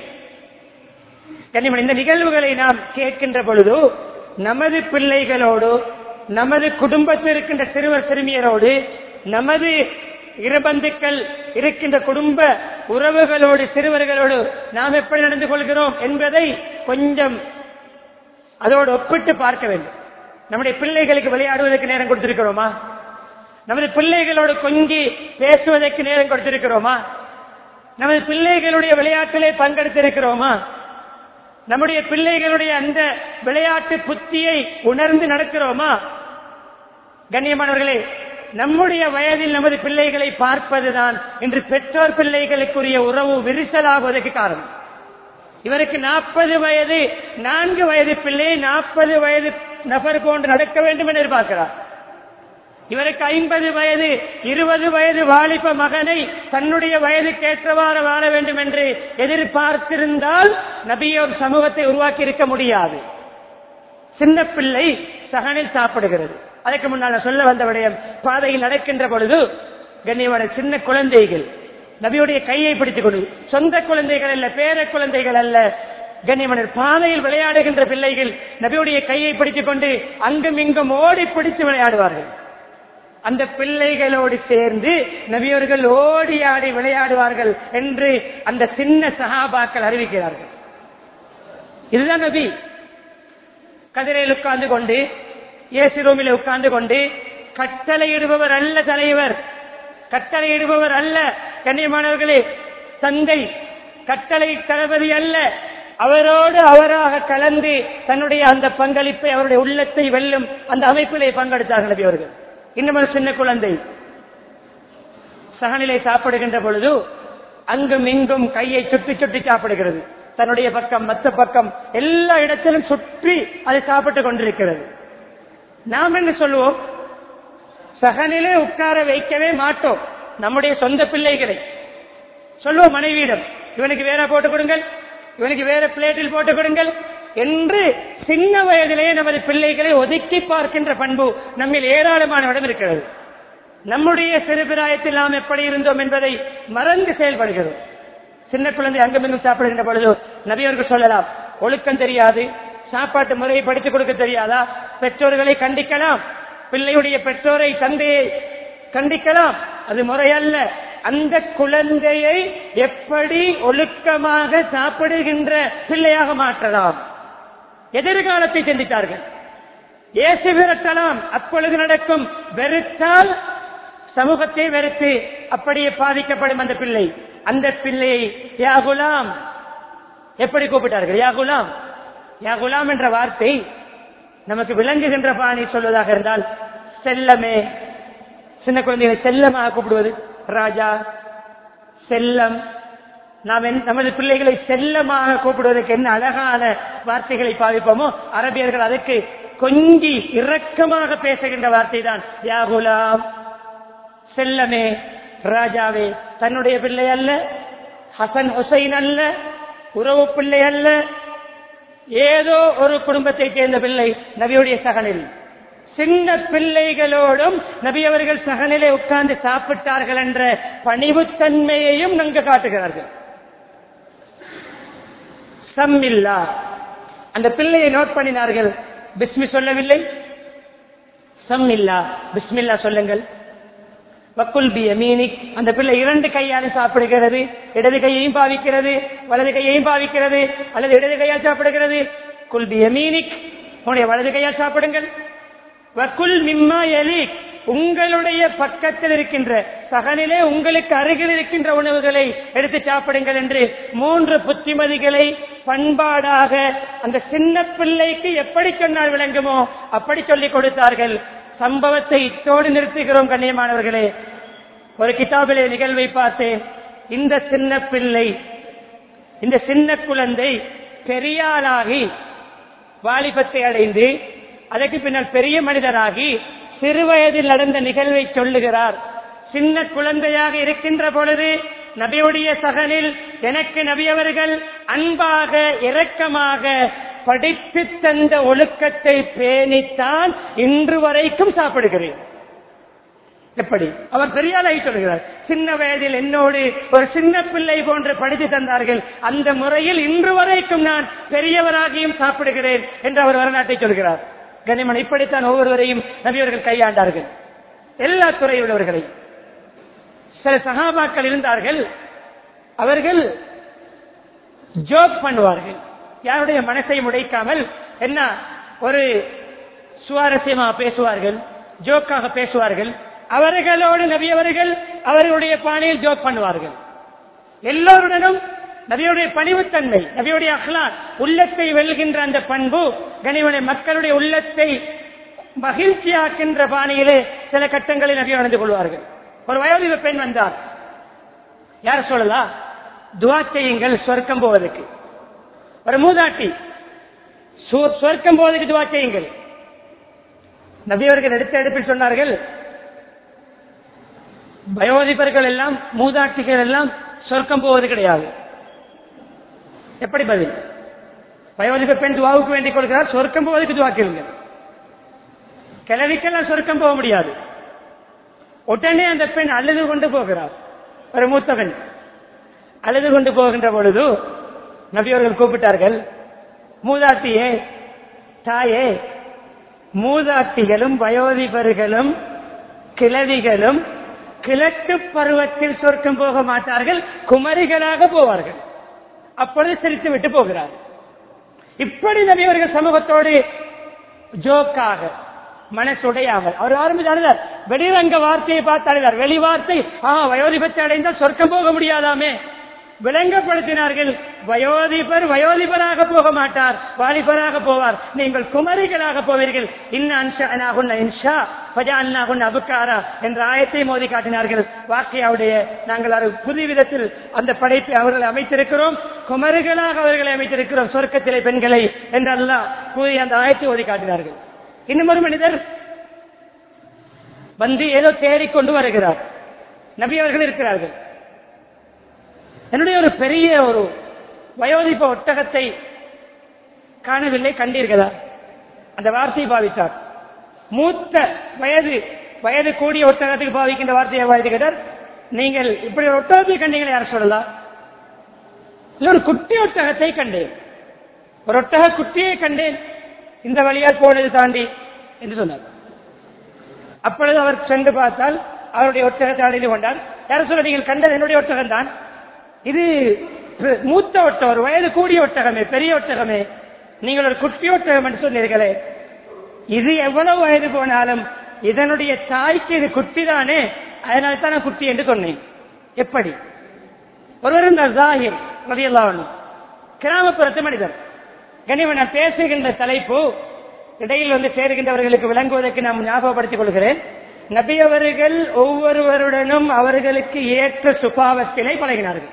கண்ணியமான இந்த நிகழ்வுகளை நாம் கேட்கின்ற பொழுது நமது பிள்ளைகளோடு நமது குடும்பத்தில் இருக்கின்ற சிறுவர் சிறுமியரோடு நமது இருபந்துக்கள் இருக்கின்ற குடும்ப உறவுகளோடு சிறுவர்களோடு நாம் எப்படி நடந்து கொள்கிறோம் என்பதை கொஞ்சம் அதோடு ஒப்பிட்டு பார்க்க வேண்டும் நம்முடைய பிள்ளைகளுக்கு விளையாடுவதற்கு நேரம் கொடுத்திருக்கிறோமா நமது பிள்ளைகளோடு கொஞ்சி பேசுவதற்கு நேரம் கொடுத்திருக்கிறோமா நமது பிள்ளைகளுடைய விளையாட்டிலே பங்கெடுத்திருக்கிறோமா நம்முடைய பிள்ளைகளுடைய அந்த விளையாட்டு புத்தியை உணர்ந்து நடக்கிறோமா கண்ணியமானவர்களே நம்முடைய வயதில் நமது பிள்ளைகளை பார்ப்பதுதான் இன்று பெற்றோர் பிள்ளைகளுக்குரிய உறவு விரிசலாகுவதற்கு காரணம் இவருக்கு நாற்பது வயது நான்கு வயது பிள்ளை நாற்பது வயது நபர் போன்று நடக்க வேண்டும் என்று எதிர்பார்க்கிறார் இவருக்கு ஐம்பது வயது இருபது வயது வாலிப மகனை தன்னுடைய வயதுக்கேற்றவாறு வாழ வேண்டும் என்று எதிர்பார்த்திருந்தால் நபியோர் சமூகத்தை உருவாக்கி இருக்க முடியாது சின்ன பிள்ளை சகனில் சாப்பிடுகிறது அதற்கு முன்னால் நான் சொல்ல வந்த விடயம் பாதையில் நடக்கின்ற பொழுது கண்ணியமான சின்ன குழந்தைகள் நபியுடைய கையை பிடித்துக் கொண்டு சொந்த குழந்தைகள் அல்ல பேர குழந்தைகள் அல்ல கண்ணியமனர் பாதையில் விளையாடுகின்ற பிள்ளைகள் நபியுடைய கையை பிடித்துக் கொண்டு அங்கும் இங்கும் ஓடி பிடித்து விளையாடுவார்கள் அந்த பிள்ளைகளோடு சேர்ந்து நபியவர்கள் ஓடி ஆடி விளையாடுவார்கள் என்று அந்த சின்ன சகாபாக்கள் அறிவிக்கிறார்கள் இதுதான் நபி கதிரையில் உட்கார்ந்து கொண்டு ஏசி ரூமில் உட்கார்ந்து கொண்டு கட்டளையிடுபவர் அல்ல தலைவர் கட்டளையிடுபவர் அல்ல கண்ணியமானவர்களே தந்தை கட்டளை தளபதி அல்ல அவரோடு அவராக கலந்து தன்னுடைய அந்த பங்களிப்பை அவருடைய உள்ளத்தை வெல்லும் அந்த அமைப்பிலே பங்கெடுத்தார்கள் நபி அவர்கள் இன்னும் ஒரு சின்ன குழந்தை சகனிலை சாப்பிடுகின்ற பொழுது அங்கும் இங்கும் கையை சுற்றி சுற்றி சாப்பிடுகிறது தன்னுடைய பக்கம் மத்த பக்கம் எல்லா இடத்திலும் சுற்றி அதை சாப்பிட்டுக் கொண்டிருக்கிறது நாம் என்ன சொல்லுவோம் சகனிலே உட்கார வைக்கவே மாட்டோம் நம்முடைய சொந்த பிள்ளைகளை சொல்லுவோம் மனைவியிடம் இவனுக்கு வேற போட்டு கொடுங்கள் இவனுக்கு வேற பிளேட்டில் போட்டு கொடுங்கள் என்று சின்ன வயதிலேயே நமது பிள்ளைகளை ஒதுக்கி பார்க்கின்ற பண்பு நம்மில் ஏராளமானவிடம் இருக்கிறது நம்முடைய சிறுபிராயத்தில் நாம் எப்படி இருந்தோம் என்பதை மறந்து செயல்படுகிறோம் சின்ன குழந்தை அங்குமிங்கும் சாப்பிடுகின்ற பொழுது நபியவர்கள் சொல்லலாம் ஒழுக்கம் தெரியாது சாப்பாட்டு முறையை படித்துக் கொடுக்க தெரியாதா பெற்றோர்களை கண்டிக்கலாம் பிள்ளையுடைய பெற்றோரை தந்தையை கண்டிக்கலாம் அது முறையல்ல அந்த குழந்தையை எப்படி ஒழுக்கமாக சாப்பிடுகின்ற பிள்ளையாக மாற்றலாம் எதிர்காலத்தை சிந்தித்தார்கள் ஏசு விரட்டலாம் அப்பொழுது நடக்கும் வெறுத்தால் சமூகத்தை வெறுத்து அப்படியே பாதிக்கப்படும் அந்த பிள்ளை அந்த பிள்ளையை யாகுலாம் எப்படி கூப்பிட்டார்கள் யாகுலாம் யாகுலாம் என்ற வார்த்தை நமக்கு விளங்குகின்ற பாணி சொல்வதாக இருந்தால் செல்லமே சின்ன குழந்தைகளை செல்லமாக கூப்பிடுவது ராஜா செல்லம் நாம் என்- நமது பிள்ளைகளை செல்லமாக கூப்பிடுவதற்கு என்ன அழகான வார்த்தைகளை பாவிப்போமோ அரபியர்கள் அதற்கு கொஞ்சி இரக்கமாக பேசுகின்ற வார்த்தை தான் யாகுலாம் செல்லமே ராஜாவே தன்னுடைய பிள்ளை அல்ல ஹசன் ஹுசைன் அல்ல உறவு பிள்ளை அல்ல ஏதோ ஒரு குடும்பத்தை சேர்ந்த பிள்ளை நபியுடைய சகனில் சின்ன பிள்ளைகளோடும் நபி அவர்கள் சகனிலே உட்கார்ந்து சாப்பிட்டார்கள் என்ற பணிவுத்தன்மையையும் நன்கு காட்டுகிறார்கள் சம்மில்லா அந்த பிள்ளையை நோட் பண்ணினார்கள் பிஸ்மி சொல்லவில்லை சம்மில்லா பிஸ்மில்லா சொல்லுங்கள் வக்குல் பி யமீனிக் அந்த பிள்ளை இரண்டு கையாலும் சாப்பிடுகிறது இடது கையையும் பாவிக்கிறது வலது கையையும் பாவிக்கிறது அல்லது இடது கையால் சாப்பிடுகிறது குல் பி யமீனிக் உன்னுடைய வலது கையால் சாப்பிடுங்கள் வக்குல் மிம்மா எலிக் உங்களுடைய பக்கத்தில் இருக்கின்ற சகனிலே உங்களுக்கு அருகில் இருக்கின்ற உணவுகளை எடுத்து சாப்பிடுங்கள் என்று மூன்று புத்திமதிகளை பண்பாடாக அந்த சின்ன பிள்ளைக்கு எப்படி சொன்னால் விளங்குமோ அப்படி சொல்லிக் கொடுத்தார்கள் சம்பவத்தை இத்தோடு நிறுத்துகிறோம் கண்ணியமானவர்களே ஒரு கிதாபிலே நிகழ்வை பார்த்தேன் இந்த சின்ன பிள்ளை இந்த சின்ன குழந்தை பெரியாளாகி வாலிபத்தை அடைந்து அதற்கு பின்னால் பெரிய மனிதராகி சிறுவயதில் நடந்த நிகழ்வை சொல்லுகிறார் சின்ன குழந்தையாக இருக்கின்ற பொழுது நபியுடைய சகனில் எனக்கு நபி அவர்கள் அன்பாக இரக்கமாக படித்து தந்த ஒழுக்கத்தை பேணித்தான் இன்று வரைக்கும் சாப்பிடுகிறேன் எப்படி அவர் பெரியாளாகி சொல்கிறார் சின்ன வயதில் என்னோடு ஒரு சின்ன பிள்ளை போன்று படித்து தந்தார்கள் அந்த முறையில் இன்று வரைக்கும் நான் பெரியவராகியும் சாப்பிடுகிறேன் என்று அவர் வரலாற்றை சொல்கிறார் கனிமன் இப்படித்தான் ஒவ்வொருவரையும் நபியவர்கள் கையாண்டார்கள் எல்லா துறையில் உள்ளவர்களை சில சகாபாக்கள் இருந்தார்கள் அவர்கள் ஜோக் பண்ணுவார்கள் யாருடைய மனசை உடைக்காமல் என்ன ஒரு சுவாரஸ்யமாக பேசுவார்கள் ஜோக்காக பேசுவார்கள் அவர்களோடு நபியவர்கள் அவர்களுடைய பாணியில் ஜோக் பண்ணுவார்கள் எல்லோருடனும் நபியுடைய பணிவுத்தன்மை நபியுடைய அஹ்லான் உள்ளத்தை வெல்கின்ற அந்த பண்பு கனிவனை மக்களுடைய உள்ளத்தை மகிழ்ச்சியாக்கின்ற பாணியிலே சில கட்டங்களில் நபி நடந்து கொள்வார்கள் ஒரு வயோதிக பெண் வந்தார் யார் சொல்லலாம் துவா செய்யுங்கள் சொர்க்கம் போவதற்கு ஒரு மூதாட்டி சு- சொர்க்கம் போவதற்கு துவா செய்யுங்கள் நபியவர்கள் எடுத்த எடுப்பில் சொன்னார்கள் வயோதிபர்கள் எல்லாம் மூதாட்டிகள் எல்லாம் சொர்க்கம் போவது கிடையாது எப்படி பதில் வயோதிப பெண் துவாவுக்கு வேண்டிக் கொள்கிறார் சொர்க்கம் போவதற்கு துவா கேளுங்கள் கிழவிக்கெல்லாம் சொர்க்கம் போக முடியாது உடனே அந்த பெண் அழுது கொண்டு போகிறார் ஒரு மூத்த பெண் அழுது கொண்டு போகின்ற பொழுது நபியவர்கள் கூப்பிட்டார்கள் மூதாட்டியே தாயே மூதாட்டிகளும் வயோதிபர்களும் கிழவிகளும் கிழக்கு பருவத்தில் சொர்க்கம் போக மாட்டார்கள் குமரிகளாக போவார்கள் அப்பொழுது சிரித்து விட்டு போகிறார் இப்படி நபியவர்கள் சமூகத்தோடு ஜோக்காக மனசுடையாமல் அவர் ஆரம்பித்தார் வெளிரங்க வார்த்தையை பார்த்து அடைந்தார் வெளி வார்த்தை ஆ வயோதிபத்தை அடைந்தால் சொர்க்கம் போக முடியாதாமே விளங்கப்படுத்தினார்கள் வயோதிபர் வயோதிபராக போக மாட்டார் வாலிபராக போவார் நீங்கள் குமரிகளாக போவீர்கள் இன்ஷா அபுக்காரா என்ற ஆயத்தை மோதி காட்டினார்கள் வாக்கியாவுடைய நாங்கள் ஒரு புதிய விதத்தில் அந்த படைப்பை அவர்களை அமைத்திருக்கிறோம் குமரிகளாக அவர்களை அமைத்திருக்கிறோம் சொர்க்கத்திலே பெண்களை என்றெல்லாம் கூறி அந்த ஆயத்தை ஓதி காட்டினார்கள் இன்னும் ஒரு மனிதர் வந்து ஏதோ தேடிக்கொண்டு வருகிறார் நபி அவர்கள் இருக்கிறார்கள் என்னுடைய ஒரு பெரிய ஒரு வயோதிப ஒட்டகத்தை காணவில்லை கண்டீர்களா அந்த வார்த்தையை பாவித்தார் மூத்த வயது வயது கூடிய ஒட்டகத்துக்கு பாவிக்கின்ற வார்த்தையை பாவித்து கேட்டார் நீங்கள் இப்படி ஒரு ஒட்டகத்தை கண்டீங்களா யார் சொல்லலாம் இல்ல ஒரு குட்டி ஒட்டகத்தை கண்டேன் ஒரு ஒட்டக குட்டியை கண்டேன் இந்த வழியால் போனது தாண்டி என்று சொன்னார் அப்பொழுது அவர் சென்று பார்த்தால் அவருடைய ஒட்டகத்தை அடைந்து கொண்டார் யார் சொல்ல நீங்கள் கண்டது என்னுடைய ஒட்டகம் தான் இது பெ- மூத்த ஒட்டகம் ஒரு வயது கூடிய ஒட்டகமே பெரிய ஒட்டகமே நீங்கள் ஒரு குட்டி ஒட்டகம் என்று சொன்னீர்களே இது எவ்வளவு வயது போனாலும் இதனுடைய தாய்க்கு இது குட்டி தானே அதனால தான் நான் குட்டி என்று சொன்னேன் எப்படி ஒருவர் இருந்தார் ஜாஹிர் ரலியல்லாஹு அன்ஹு. கிராமப்புறத்து மனிதர் கனிவன் நான் பேசுகின்ற தலைப்பு இடையில் வந்து சேருகின்றவர்களுக்கு விளங்குவதற்கு நாம் ஞாபகப்படுத்திக் கொள்கிறேன் நபி அவர்கள் ஒவ்வொருவருடனும் அவர்களுக்கு ஏற்ற சுபாவத்தினை பழகினார்கள்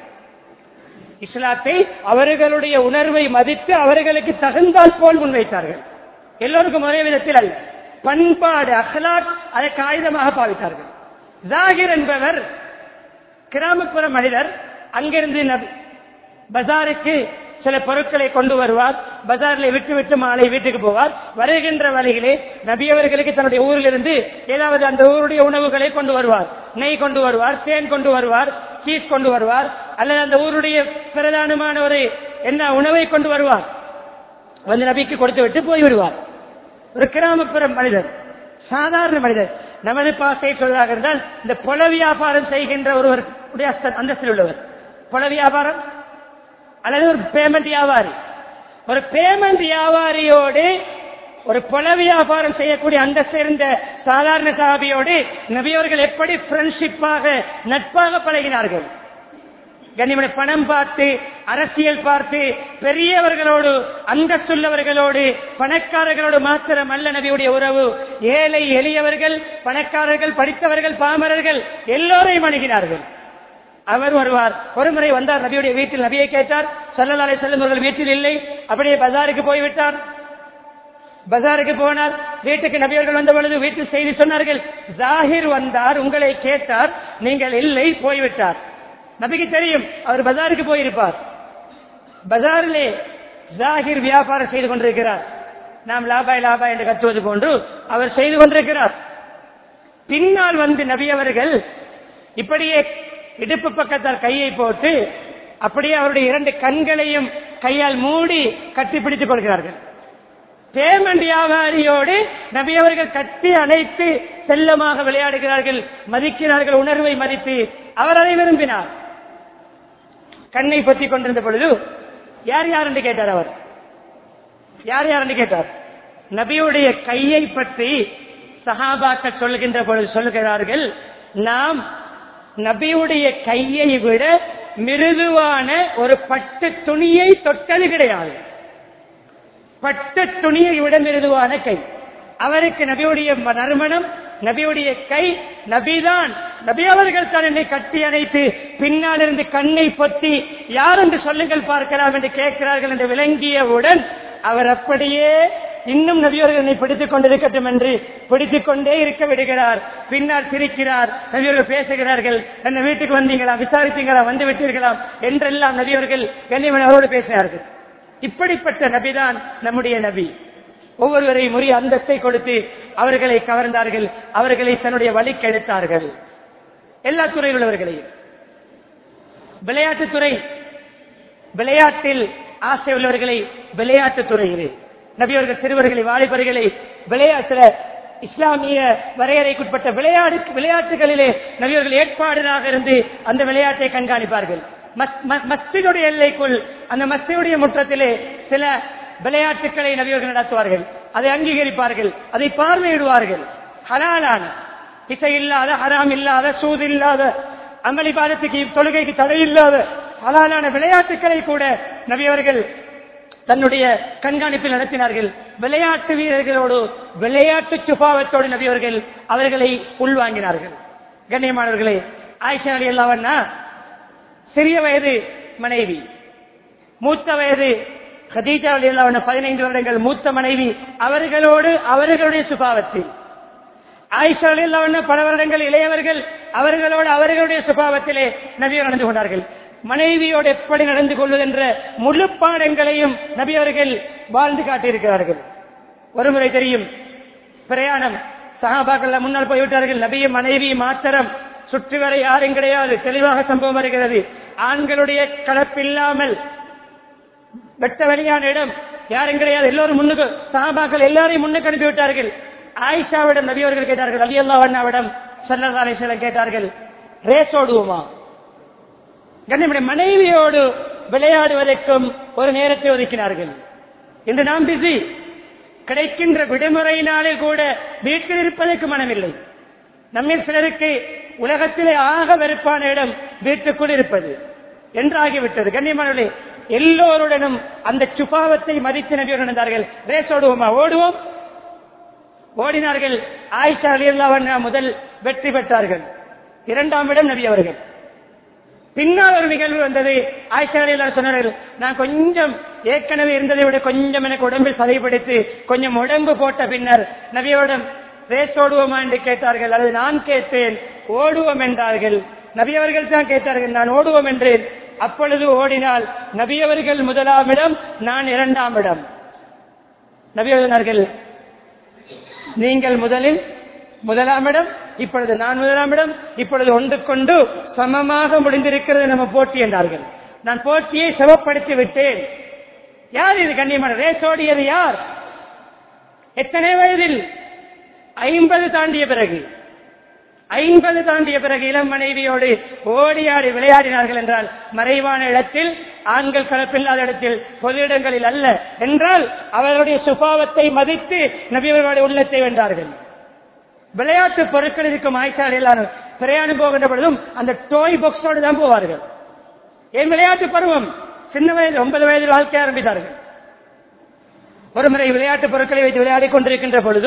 இஸ்லாத்தை அவர்களுடைய உணர்வை மதித்து அவர்களுக்கு தகுந்தால் போல் முன்வைத்தார்கள் எல்லோருக்கும் ஒரே விதத்தில் அல்ல பண்பாடு அஹ்லாக் அதை காகிதமாக பாவித்தார்கள் ஜாகிர் என்பவர் கிராமப்புற மனிதர் அங்கிருந்து நபி- பஜாருக்கு சில பொருட்களை கொண்டு வருவார் பஜாரில் விட்டு விட்டு மாலை வீட்டுக்கு போவார் வருகின்ற வழியிலே நபியவர்களுக்கு தன்னுடைய ஊரிலிருந்து ஏதாவது அந்த ஊருடைய உணவுகளை கொண்டு வருவார் நெய் கொண்டு வருவார் தேன் கொண்டு வருவார் சீஸ் கொண்டு வருவார் அல்லது அந்த ஊருடைய பிரதானமான ஒரு என்ன உணவை கொண்டு வருவார் வந்து நபிக்கு கொடுத்து விட்டு போய்விடுவார் ஒரு கிராமப்புற மனிதர் சாதாரண மனிதர் நமது பாசை சொல்வதாக இருந்தால் இந்த புல வியாபாரம் செய்கின்ற ஒருவர் உடைய அஸ்த- அந்தஸ்தில் உள்ளவர் புல வியாபாரம் அல்லது ஒரு பேமெண்ட் வியாபாரி ஒரு பேமெண்ட் வியாபாரியோடு ஒரு புல வியாபாரம் செய்யக்கூடிய அந்த சேர்ந்த சாதாரண சாபியோடு நபியவர்கள் எப்படி ஃப்ரெண்ட்ஷிப்பாக நட்பாக பழகினார்கள் கண்ணியமான பணம் பார்த்து அரசியல் பார்த்து பெரியவர்களோடு அந்தஸ்துள்ளவர்களோடு பணக்காரர்களோடு மாத்திரம் அல்ல நபியுடைய உறவு ஏழை எளியவர்கள் பணக்காரர்கள் படித்தவர்கள் பாமரர்கள் எல்லோரையும் அணுகினார்கள் அவர் வருவார் ஒரு முறை வந்தார் நபியுடைய வீட்டில் நபியை கேட்டார் சல்லல்லாலை செல்லும் அவர்கள் வீட்டில் இல்லை அப்படியே பஜாருக்கு போய்விட்டார் பஜாருக்கு போனார் வீட்டுக்கு நபியவர்கள் வந்த பொழுது வீட்டில் செய்தி சொன்னார்கள் ஜாகிர் வந்தார் உங்களை கேட்டார் நீங்கள் இல்லை போய்விட்டார் நபிக்கு தெரியும் அவர் பஜாருக்கு போயிருப்பார் பஜாரிலே ஜாகிர் வியாபாரம் செய்து கொண்டிருக்கிறார் நாம் லாபாய் லாபா என்று கத்துவது போன்று அவர் செய்து கொண்டிருக்கிறார் பின்னால் வந்து நபி அவர்கள் இப்படியே இடுப்பு பக்கத்தால் கையை போட்டு அப்படியே அவருடைய இரண்டு கண்களையும் கையால் மூடி கட்டிப்பிடித்துக் கொள்கிறார்கள் பேமெண்ட் வியாபாரியோடு நபி அவர்கள் கட்டி அணைத்து செல்லமாக விளையாடுகிறார்கள் மதிக்கிறார்கள் உணர்வை மதித்து அவர் அதை விரும்பினார் கண்ணை பற்றி கொண்டிருந்த பொழுது யார் யார் என்று கேட்டார் அவர் யார் யார் என்று கேட்டார் நபியுடைய கையை பற்றி சஹாபாக்கள் சொல்கின்ற பொழுது சொல்கிறார்கள் நாம் நபியுடைய கையை விட மிருதுவான ஒரு பட்டு துணியை தொட்டது கிடையாது பட்டு துணியை விட மிருதுவான கை அவருக்கு நபியுடைய ம- நறுமணம் நபியுடைய கை நபிதான் நபி அவர்கள் தான் என்னை கட்டி அணைத்து பின்னால் இருந்து கண்ணை பொத்தி யார் என்று சொல்லுங்கள் பார்க்கலாம் என்று கேட்கிறார்கள் என்று விளங்கியவுடன் அவர் அப்படியே இன்னும் நபியவர்கள் என்னை பிடித்துக் கொண்டிருக்கட்டும் என்று பிடித்துக் கொண்டே இருக்க விடுகிறார் பின்னால் சிரிக்கிறார் நபியவர்கள் பேசுகிறார்கள் என்ன வீட்டுக்கு வந்தீங்களா விசாரித்தீங்களா வந்து விட்டீர்களாம் என்றெல்லாம் நபியவர்கள் கண்ணியமன் அவரோடு பேசினார்கள் இப்படிப்பட்ட நபிதான் நம்முடைய நபி ஒவ்வொருவரையும் உரிய அந்தஸ்தை கொடுத்து அவர்களை கவர்ந்தார்கள் அவர்களை தன்னுடைய வழிக்கு எடுத்தார்கள் எல்லா துறையில் உள்ளவர்களையும் விளையாட்டுத்துறை விளையாட்டில் ஆசை உள்ளவர்களை விளையாட்டுத் துறையிலே நபியவர்கள் சிறுவர்களை வாலிபர்களை விளையாட்டுல இஸ்லாமிய வரையறைக்குட்பட்ட விளையாடு விளையாட்டுகளிலே நபியவர்கள் ஏற்பாடுகளாக இருந்து அந்த விளையாட்டை கண்காணிப்பார்கள் மஸ்- ம- மஸ்ஜிதுடைய எல்லைக்குள் அந்த மஸ்ஜிதுடைய முற்றத்திலே சில விளையாட்டுகளை நபியவர்கள் நடத்துவார்கள் அதை அங்கீகரிப்பார்கள் அதை பார்வையிடுவார்கள் ஹலாலான இசை இல்லாத ஹராம் இல்லாத சூது இல்லாத அமளி பாதத்துக்கு தொழுகைக்கு தடை இல்லாத ஹலாலான விளையாட்டுகளை கூட நபியவர்கள் தன்னுடைய கண்காணிப்பில் நடத்தினார்கள் விளையாட்டு வீரர்களோடு விளையாட்டு சுபாவத்தோடு நபியவர்கள் அவர்களை உள்வாங்கினார்கள் கண்ணியமானவர்களே ஆயிஷா அலி அல்லாவண்ணா சிறிய வயது மனைவி மூத்த வயது கதீஜா அலி அல்லாவண்ணா பதினைந்து வருடங்கள் மூத்த மனைவி அவர்களோடு அவர்களுடைய சுபாவத்தில் ஆயிஷா அலி அல்லாவண்ணா பல வருடங்கள் இளையவர்கள் அவர்களோடு அவர்களுடைய சுபாவத்திலே நபியர் நடந்து கொண்டார்கள் மனைவியோடு எப்படி நடந்து கொள்வது என்ற முழு பாடங்களையும் நபியவர்கள் வாழ்ந்து காட்டியிருக்கிறார்கள் ஒருமுறை தெரியும் பிரயாணம் சகாபாக்கள் முன்னால் போய்விட்டார்கள் நபிய மனைவி மாத்திரம் சுற்றி வர யாரும் கிடையாது தெளிவாக சம்பவம் வருகிறது ஆண்களுடைய கலப்பில்லாமல் வெட்ட வெளியான இடம் யாரும் கிடையாது எல்லோரும் முன்னுக்கு சகாபாக்கள் எல்லாரையும் முன்னுக்கு அனுப்பி விட்டார்கள் ஆயிஷாவிடம் நபி அவர்கள் கேட்டார்கள் அலி அல்லா அண்ணாவிடம் சல்லா அலிஸ்வலம் கேட்டார்கள் ரேஸ் ஓடுவோமா கண்ணியமுடைய மனைவியோடு விளையாடுவதற்கும் ஒரு நேரத்தை ஒதுக்கினார்கள் இன்று நாம் பிஸி கிடைக்கின்ற விடுமுறையினாலே கூட வீட்டில் இருப்பதற்கு மனமில்லை நம்மில் சிலருக்கு உலகத்திலே ஆக வெறுப்பான இடம் வீட்டுக்குள் இருப்பது என்றாகிவிட்டது கண்ணியமானவர்களே எல்லோருடனும் அந்த சுபாவத்தை மதித்து நபியோடு நடந்தார்கள் ரேஸ் ஓடுவோமா ஓடுவோம் ஓடினார்கள் ஆயிஷா அலி முதல் வெற்றி பெற்றார்கள் இரண்டாம் இடம் நபி அவர்கள் பின்னால் ஒரு நிகழ்வு வந்தது ஆயிஷா அலி சொன்னார்கள் நான் கொஞ்சம் ஏற்கனவே இருந்ததை விட கொஞ்சம் எனக்கு உடம்பில் சதைப்படுத்தி கொஞ்சம் உடம்பு போட்ட பின்னர் நபியோடம் ரேஸ் ஓடுவோமா என்று கேட்டார்கள் அல்லது நான் கேட்டேன் ஓடுவோம் என்றார்கள் நபியவர்கள் தான் கேட்டார்கள் நான் ஓடுவோம் என்றேன் அப்பொழுது ஓடினால் நபியவர்கள் முதலாம் இடம் நான் இரண்டாம் இடம் நபியவர்கள் நீங்கள் முதலில் முதலாம் இடம் இப்பொழுது நான் முதலாம் இடம் இப்பொழுது ஒன்று கொண்டு சமமாக முடிந்திருக்கிறது நம்ம போட்டி என்றார்கள் நான் போட்டியை சமப்படுத்தி விட்டேன் யார் இது கண்ணியமான ரேஸ் ஓடியது யார் எத்தனை வயதில் ஐம்பது தாண்டிய பிறகு ஐம்பது தாண்டிய பிறகு இளம் மனைவியோடு ஓடியாடி விளையாடினார்கள் என்றால் மறைவான இடத்தில் ஆண்கள் கலப்பில்லாத இடத்தில் பொது இடங்களில் அல்ல என்றால் அவர்களுடைய சுபாவத்தை மதித்து நபியவர்களுடைய உள்ளத்தை வென்றார்கள் விளையாட்டு பொருட்கள் இருக்கும் ஆய்ச்சாலையிலான பிரயாணம் போகின்ற பொழுதும் அந்த டோய் பாக்ஸோடு தான் போவார்கள் என் விளையாட்டு பருவம் சின்ன வயது ஒன்பது வயதில் வாழ்க்கை ஆரம்பித்தார்கள் ஒரு முறை விளையாட்டு பொருட்களை வைத்து விளையாடி கொண்டிருக்கின்ற பொழுது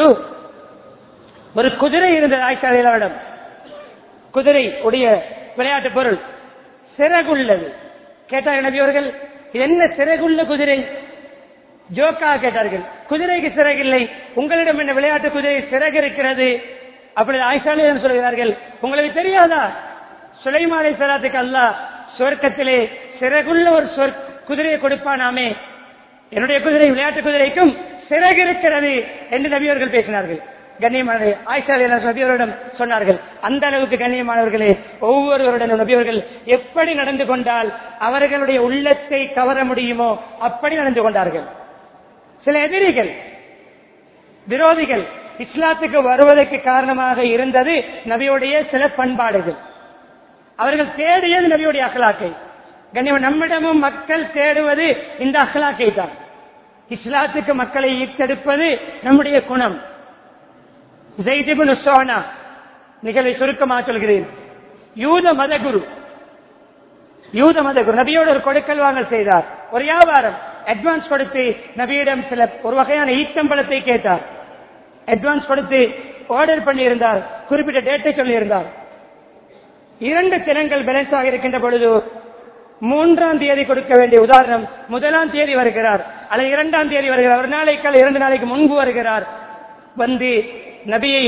ஒரு குதிரை இருந்தது ஆய்ச்சாலையிடம் குதிரை உடைய விளையாட்டு பொருள் சிறகுள்ளது கேட்டார்கள் நபி அவர்கள் இது என்ன சிறகுள்ள குதிரை ஜோக்காக கேட்டார்கள் குதிரைக்கு சிறகு இல்லை உங்களிடம் என்ன விளையாட்டு குதிரை சிறகு இருக்கிறது அப்படி ஆயிஷாலே சொல்கிறார்கள் உங்களுக்கு தெரியாதா சுலைமாலை சலாத்துக்கு அல்லாஹ் சொர்க்கத்திலே சிறகுள்ள ஒரு சொற் குதிரையை கொடுப்பானாமே என்னுடைய குதிரை விளையாட்டு குதிரைக்கும் சிறகு இருக்கிறது என்று நபியவர்கள் பேசினார்கள் கண்ணியமான ஆயிஷா நபியவரிடம் சொன்னார்கள் அந்த அளவுக்கு கண்ணியமானவர்களே ஒவ்வொருவருடனும் நபியவர்கள் எப்படி நடந்து கொண்டால் அவர்களுடைய உள்ளத்தை கவர முடியுமோ அப்படி நடந்து கொண்டார்கள் சில எதிரிகள் விரோதிகள் இஸ்லாத்துக்கு வருவதற்கு காரணமாக இருந்தது நபியுடைய சில பண்பாடுகள் அவர்கள் தேடியது நபியுடைய அகலாக்கை கண்ணியம் நம்மிடமும் மக்கள் தேடுவது இந்த அகலாக்கை தான் இஸ்லாத்துக்கு மக்களை ஈர்த்தெடுப்பது நம்முடைய குணம் ஜெய்திபுன் உஸ்ஸானா நிகழ்வை சுருக்கமாக சொல்கிறேன் யூத மதகுரு யூத மதகுரு நபியோடு ஒரு கொடுக்கல் வாங்கல் செய்தார் ஒரு வியாபாரம் அட்வான்ஸ் கொடுத்து நபியிடம் சில ஒரு வகையான ஈத்தம்பழத்தை கேட்டார் அட்வான்ஸ் கொடுத்து ஆர்டர் பண்ணி இருந்தார் குறிப்பிட்ட டேட்டை சொல்லி இருந்தார் இரண்டு தினங்கள் பேலன்ஸ் ஆக இருக்கின்ற பொழுது மூன்றாம் தேதி கொடுக்க வேண்டிய உதாரணம் முதலாம் தேதி வருகிறார் அல்லது இரண்டாம் தேதி வருகிறார் ஒரு நாளைக்கு அல்லது இரண்டு நாளைக்கு முன்பு வருகிறார் வந்து நபியை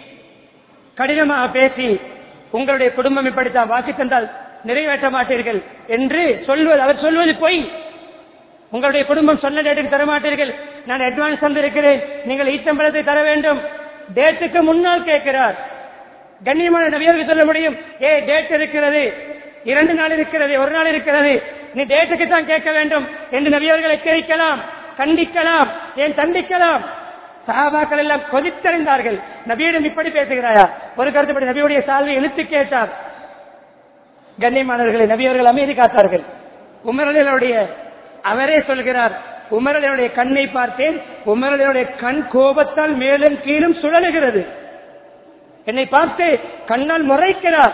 கடினமாக பேசி உங்களுடைய குடும்பம் இப்படித்தான் வாக்கு தந்தால் நிறைவேற்ற மாட்டீர்கள் என்று சொல்வது அவர் சொல்வது பொய் உங்களுடைய குடும்பம் சொன்ன டேட்டுக்கு தர மாட்டீர்கள் நான் அட்வான்ஸ் தந்திருக்கிறேன் நீங்கள் ஈத்தம்பழத்தை தர வேண்டும் டேட்டுக்கு முன்னால் கேட்கிறார் கண்ணியமான நபியருக்கு சொல்ல முடியும் ஏ டேட் இருக்கிறது இரண்டு நாள் இருக்கிறது ஒரு நாள் இருக்கிறது நீ டேட்டுக்கு தான் கேட்க வேண்டும் என்று நபியவர்கள் எச்சரிக்கலாம் கண்டிக்கலாம் ஏன் தண்டிக்கலாம் சஹாபாக்கள் எல்லாம் கொதித்தறிந்தார்கள் நபியிடம் இப்படி பேசுகிறாயா ஒரு கருத்துப்படி நபியுடைய சால்வை இழுத்து கேட்டார் கண்ணியமானவர்களை நபியவர்கள் அமைதி காத்தார்கள் உமரலுடைய அவரே சொல்கிறார் உமரலுடைய கண்ணை பார்த்தேன் உமரலுடைய கண் கோபத்தால் மேலும் கீழும் சுழலுகிறது என்னை பார்த்து கண்ணால் முறைக்கிறார்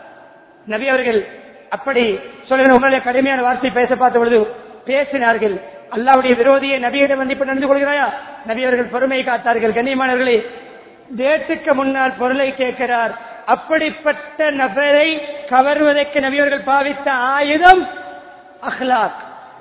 நபி அவர்கள் அப்படி சொல்லுகிற உங்களுடைய கடுமையான வார்த்தை பேச பார்த்த பொழுது பேசினார்கள் அல்லாவுடைய விரோதியை நபியிடம் வந்து இப்ப நடந்து கொள்கிறாயா நபி அவர்கள் பொறுமை காத்தார்கள் கண்ணியமானவர்களே டேட்டுக்கு முன்னால் பொருளை கேட்கிறார் அப்படிப்பட்ட நபரை கவர்வதற்கு நபியவர்கள் பாவித்த ஆயுதம் அஹ்லாக்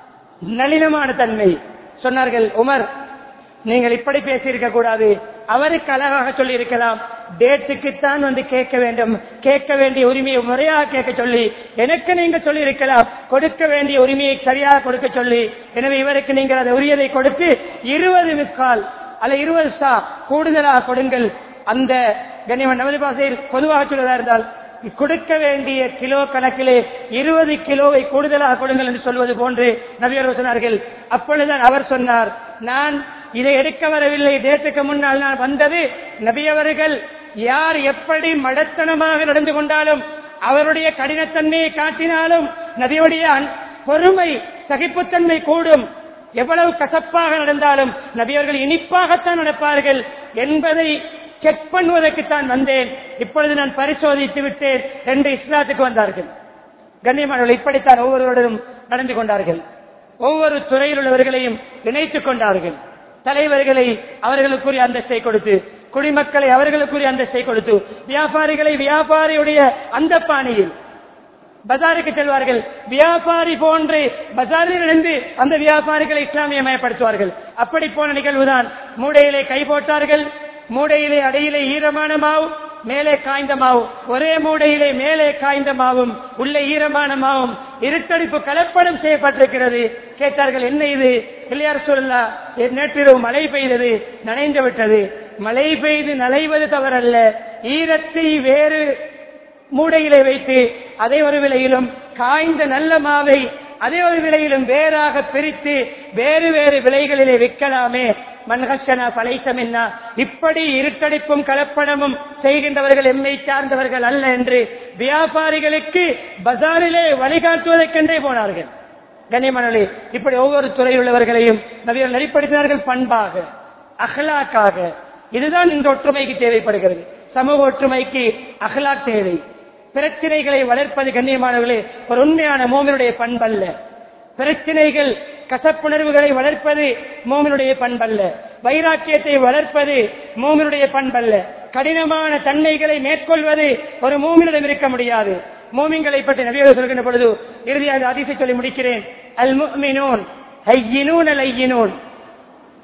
நளினமான தன்மை சொன்னார்கள் உமர் நீங்கள் இப்படி பேசியிருக்க கூடாது அவருக்கு அழகாக சொல்லி இருக்கலாம் டேட்டுக்குத்தான் வந்து கேட்க வேண்டும் கேட்க வேண்டிய உரிமையை முறையாக கேட்க சொல்லி எனக்கு நீங்க சொல்லி இருக்கலாம் கொடுக்க வேண்டிய உரிமையை சரியாக கொடுக்க சொல்லி எனவே இவருக்கு நீங்கள் அதை உரியதை கொடுத்து இருபது மிக்கால் அல்ல இருபது சா கூடுதலாக கொடுங்கள் அந்த கண்ணியவன் நமது பாசையில் பொதுவாக சொல்வதா இருந்தால் கொடுக்க வேண்டிய கிலோ கணக்கிலே இருபது கிலோவை கூடுதலாக கொடுங்கள் என்று சொல்வது போன்று நபியர்கள் சொன்னார்கள் அப்பொழுதுதான் அவர் சொன்னார் நான் இதை எடுக்க வரவில்லை டேட்டுக்கு முன்னால் நான் வந்தது நபியவர்கள் யார் எப்படி மடத்தனமாக நடந்து கொண்டாலும் அவருடைய கடினத்தன்மையை காட்டினாலும் நபியுடைய அன்- பொறுமை சகிப்புத்தன்மை கூடும் எவ்வளவு கசப்பாக நடந்தாலும் நபியவர்கள் இனிப்பாகத்தான் நடப்பார்கள் என்பதை செக் பண்ணுவதற்குத்தான் வந்தேன் இப்பொழுது நான் பரிசோதித்து விட்டேன் என்று இஸ்லாத்துக்கு வந்தார்கள் கண்ணியமானவர்கள் இப்படித்தான் ஒவ்வொருவருடனும் நடந்து கொண்டார்கள் ஒவ்வொரு துறையில் உள்ளவர்களையும் இணைத்துக் கொண்டார்கள் தலைவர்களை அவர்களுக்குரிய அந்தஸ்தை கொடுத்து குடிமக்களை அவர்களுக்குரிய அந்தஸ்தை கொடுத்து வியாபாரிகளை வியாபாரியுடைய அந்த பாணியில் பஜாருக்கு செல்வார்கள் வியாபாரி போன்று பஜாரில் இருந்து அந்த வியாபாரிகளை இஸ்லாமியமயப்படுத்துவார்கள் அப்படி போன நிகழ்வுதான் மூடையிலே கை போட்டார்கள் மூடையிலே அடையிலே ஈரமான மாவு மேலே காய்ந்த மாவு ஒரே மூடையிலே மேலே காய்ந்த மாவும் உள்ளே ஈரமான மாவும் இருட்டடிப்பு கலப்படம் செய்யப்பட்டிருக்கிறது கேட்டார்கள் என்ன இது பிள்ளையார் சொல்லா நேற்றிரவு மழை பெய்தது நனைந்து விட்டது மழை பெய்து நனைவது தவறல்ல ஈரத்தை வேறு மூடையிலே வைத்து அதே ஒரு விலையிலும் காய்ந்த நல்ல மாவை அதே ஒரு விலையிலும் வேறாக பிரித்து வேறு வேறு விலைகளிலே விற்கலாமே மன்ஹசனா பலைத்தம் என்ன இப்படி இருட்டடிப்பும் கலப்படமும் செய்கின்றவர்கள் எம்மை சார்ந்தவர்கள் அல்ல என்று வியாபாரிகளுக்கு பஜாரிலே வழிகாட்டுவதற்கென்றே போனார்கள் கண்ணியமனே இப்படி ஒவ்வொரு துறையில் உள்ளவர்களையும் நபிகள் நெறிப்படுத்தினார்கள் பண்பாக அகலாக்காக இதுதான் இந்த ஒற்றுமைக்கு தேவைப்படுகிறது சமூக ஒற்றுமைக்கு அகலாக் தேவை பிரச்சனைகளை வளர்ப்பது கண்ணியமானவர்களே ஒரு உண்மையான மோமினுடைய பண்பல்ல பிரச்சனைகள் கசப்புணர்வுகளை வளர்ப்பது மோமினுடைய பண்பல்ல வைராக்கியத்தை வளர்ப்பது மோமினுடைய பண்பல்ல கடினமான தன்மைகளை மேற்கொள்வது ஒரு மூமினிடம் இருக்க முடியாது மூமின்களை பற்றி நபியோடு சொல்கின்ற பொழுது இறுதியாக அதிசை சொல்லி முடிக்கிறேன் அல் முஃமினூன் ஹையினூன் அல் ஐயினூன்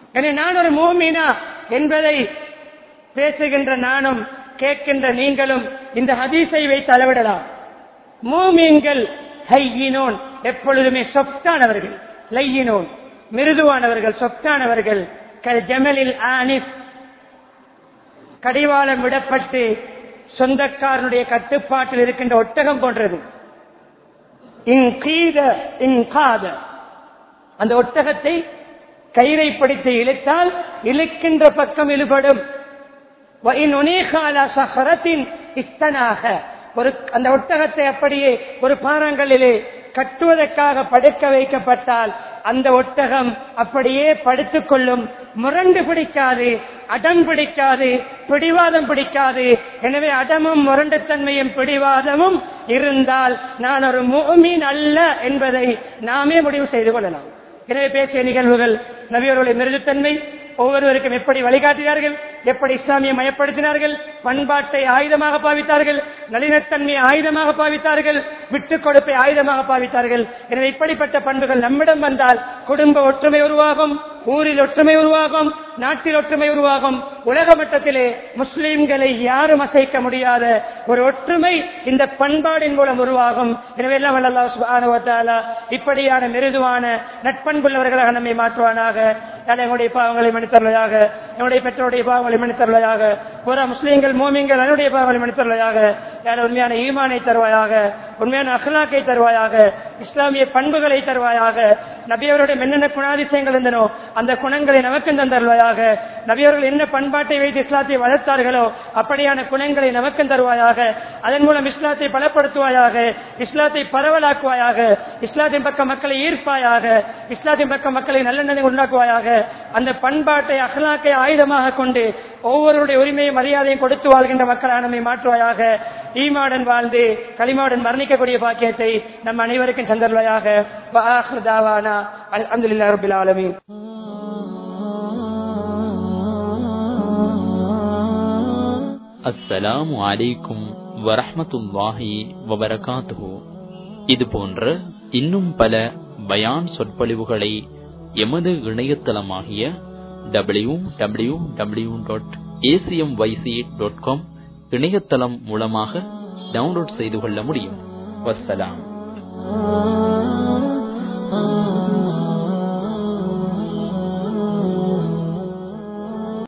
எனவே நான் ஒரு மூமினா என்பதை பேசுகின்ற நானும் கேட்கின்ற நீங்களும் இந்த ஹதீஸை வைத்து அளவிடலாம் மூமீன்கள் ஹையினோன் எப்பொழுதுமே சொத்தானவர்கள் லையினோன் மிருதுவானவர்கள் சொத்தானவர்கள் கல் ஜமலில் ஆனிஸ் கடிவாளம் விடப்பட்டு சொந்தக்காரனுடைய கட்டுப்பாட்டில் இருக்கின்ற ஒட்டகம் போன்றது இங்கீத இங்காத அந்த ஒட்டகத்தை கயிறை பிடித்து இழுத்தால் இழுக்கின்ற பக்கம் இழுபடும் இஸ்தனாக ஒரு அந்த ஒட்டகத்தை அப்படியே ஒரு பாறாங்கல்லிலே கட்டுவதற்காக படுக்க வைக்கப்பட்டால் அந்த ஒட்டகம் அப்படியே படுத்துக் கொள்ளும் முரண்டு பிடிக்காது அடம் பிடிக்காது பிடிவாதம் பிடிக்காது எனவே அடமும் முரண்டுத்தன்மையும் பிடிவாதமும் இருந்தால் நான் ஒரு மூமின் அல்ல என்பதை நாமே முடிவு செய்து கொள்ளலாம் எனவே பேசிய நிகழ்வுகள் நபியர்களுடைய மிருதுத்தன்மை ஒவ்வொருவருக்கும் எப்படி வழிகாட்டினார்கள் எப்படி இஸ்லாமிய மயப்படுத்தினார்கள் பண்பாட்டை ஆயுதமாக பாவித்தார்கள் நளினத்தன்மையை ஆயுதமாக பாவித்தார்கள் விட்டுக் கொடுப்பை ஆயுதமாக பாவித்தார்கள் எனவே இப்படிப்பட்ட பண்புகள் நம்மிடம் வந்தால் குடும்ப ஒற்றுமை உருவாகும் ஊரில் ஒற்றுமை உருவாகும் நாட்டில் ஒற்றுமை உருவாகும் உலக மட்டத்திலே முஸ்லிம்களை யாரும் அசைக்க முடியாத ஒரு ஒற்றுமை இந்த பண்பாடின் மூலம் உருவாகும் எனவே எல்லாம் வல்லல்லாஹு சுப்ஹானஹு வ தஆலா இப்படியான மிருதுவான நட்பண்புள்ளவர்களாக நம்மை மாற்றுவானாக யாழ் எங்களுடைய பாவங்களை மன்னித்தருளையாக என்னுடைய பெற்றோருடைய பாவங்களை மன்னித்தருளையாக புற முஸ்லீம்கள் மோமியங்கள் என்னுடைய பாவங்களை மன்னித்தருளையாக யாழ் உண்மையான ஈமானை தருவாயாக உண்மையான அஹ்லாக்கை தருவாயாக இஸ்லாமிய பண்புகளை தருவாயாக நபியவருடைய என்னென்ன குணாதிசயங்கள் இருந்தனோ அந்த குணங்களை நமக்கும் தந்தருவாயாக நபியவர்கள் என்ன பண்பாட்டை வைத்து இஸ்லாத்தை வளர்த்தார்களோ அப்படியான குணங்களை நமக்கும் தருவாயாக அதன் மூலம் இஸ்லாத்தை பலப்படுத்துவாயாக இஸ்லாத்தை பரவலாக்குவாயாக இஸ்லாத்தின் பக்கம் மக்களை ஈர்ப்பாயாக இஸ்லாத்தின் பக்கம் மக்களை நல்லெண்ணதை உண்டாக்குவாயாக அந்த பண்பாட்டை அகலாக்கை ஆயுதமாக கொண்டு ஒவ்வொருடைய உரிமையும் மரியாதையும் கொடுத்து வாழ்கின்ற மக்களாக நம்மை மாற்றுவாயாக ஈமாடன் வாழ்ந்து களிமாவுடன் மரணிக்கக்கூடிய பாக்கியத்தை நம் அனைவருக்கும் தந்தருவாயாக அல்ஹம்துலில்லாஹி ரப்பில் ஆலமீன் அஸ்ஸலாமு அலைக்கும் வரஹ்மத்துல்லாஹி வபரகாத்துஹு இது போன்ற இன்னும் பல பயான் சொற்பொழிவுகளை எமது இணையதளமாகிய W W W dot A C M Y C dot com இணையதளம் மூலமாக டவுன்லோட் செய்து கொள்ள முடியும் வஸ்ஸலாம்